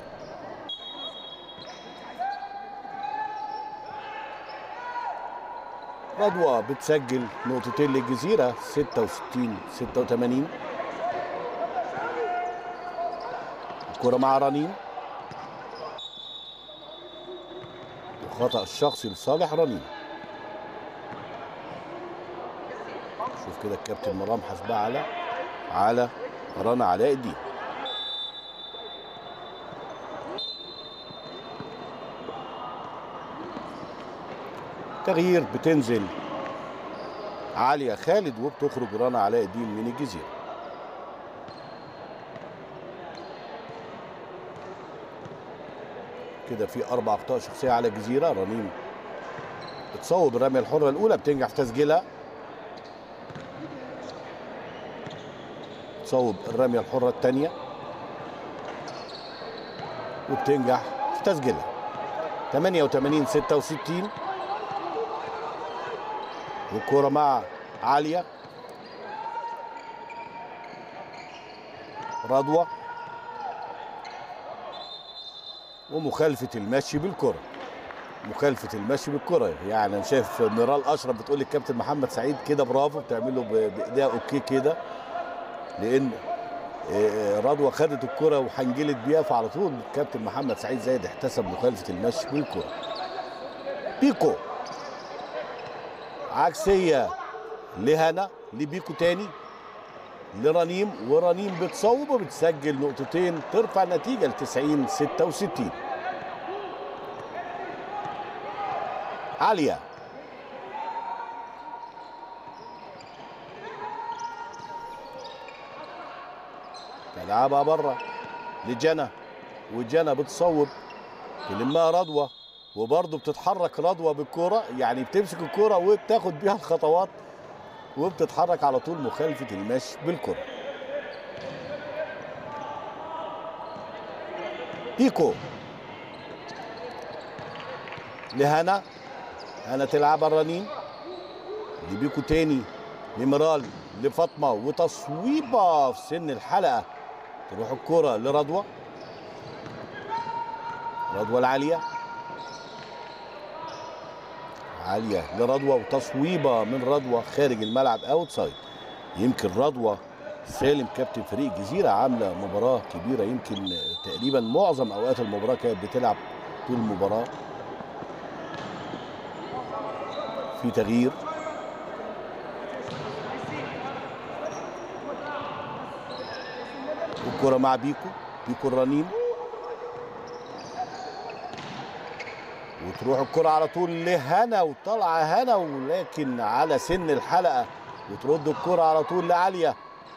رضوى بتسجل نقطتين للجزيرة 66 86 الكرة مع رنين وخطأ الشخصي لصالح رنين شوف كده الكابتن مرام حسبها على على رنا علاء الدين تغيير بتنزل عالية خالد وبتخرج رنا علاء الدين من الجزيرة كده في أربع أخطاء شخصية على الجزيرة رنين بتصوب الرمية الحرة الأولى بتنجح في تسجيلها تصوب الرمية الحرة الثانية وبتنجح في تسجيلها 88 66 والكرة مع عالية رضوى ومخالفة المشي بالكرة مخالفة المشي بالكرة يعني انا شايف ميرال اشرف بتقول للكابتن محمد سعيد كده برافو بتعمله ب- بايديها اوكي كده لان آه، رضوى خدت الكرة وحنجلت بيها فعلى طول الكابتن محمد سعيد زايد احتسب مخالفة المشي بالكرة بيكو عكسية لهنا لبيكو تاني لرنيم ورنيم بتصوب وبتسجل نقطتين ترفع النتيجة ل 90 66 عالية تلعبها بره لجنى وجنى بتصوب تلمها رضوى وبرضه بتتحرك رضوى بالكرة يعني بتمسك الكرة وبتاخد بيها الخطوات وبتتحرك على طول مخالفة المشي بالكرة بيكو لهنا هنا تلعبها الرنين لبيكو تاني لمرال لفاطمة وتصويبة في سن الحلقة تروح الكرة لرضوى رضوى العالية عالية لرضوى وتصويبة من رضوى خارج الملعب اوت سايد يمكن رضوى سالم كابتن فريق الجزيرة عاملة مباراة كبيرة يمكن تقريبا معظم أوقات المباراة كانت بتلعب طول المباراة في تغيير الكرة مع بيكو بيكو الرنين وتروح الكرة على طول لهنا وطالعة هنا ولكن على سن الحلقة وترد الكرة على طول لعالية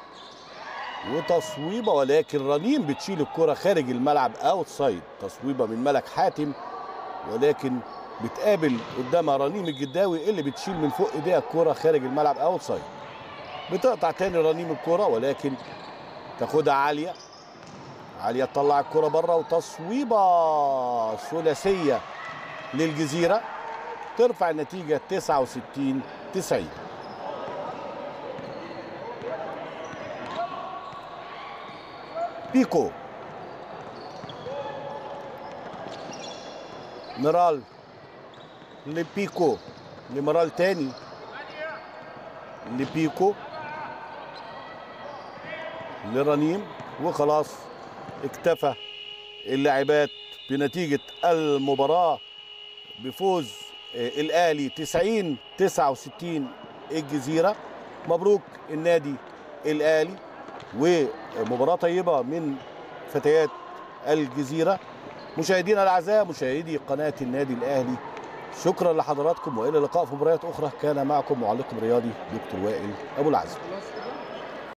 وتصويبة ولكن رنين بتشيل الكرة خارج الملعب اوت سايد تصويبة من ملك حاتم ولكن بتقابل قدامها رنيم الجداوي اللي بتشيل من فوق ايديها الكرة خارج الملعب اوت سايد بتقطع تاني رنيم الكرة ولكن تاخدها عالية عالية تطلع الكرة بره وتصويبة ثلاثية للجزيرة ترفع النتيجة 69 90 بيكو ميرال لبيكو لميرال تاني لبيكو لرنيم وخلاص اكتفى اللاعبات بنتيجة المباراة بفوز آه، الاهلي 90 69 الجزيره مبروك النادي الاهلي ومباراه طيبه من فتيات الجزيره مشاهدينا الاعزاء مشاهدي قناه النادي الاهلي شكرا لحضراتكم والى اللقاء في مباريات اخرى كان معكم معلقكم الرياضي دكتور وائل ابو العزم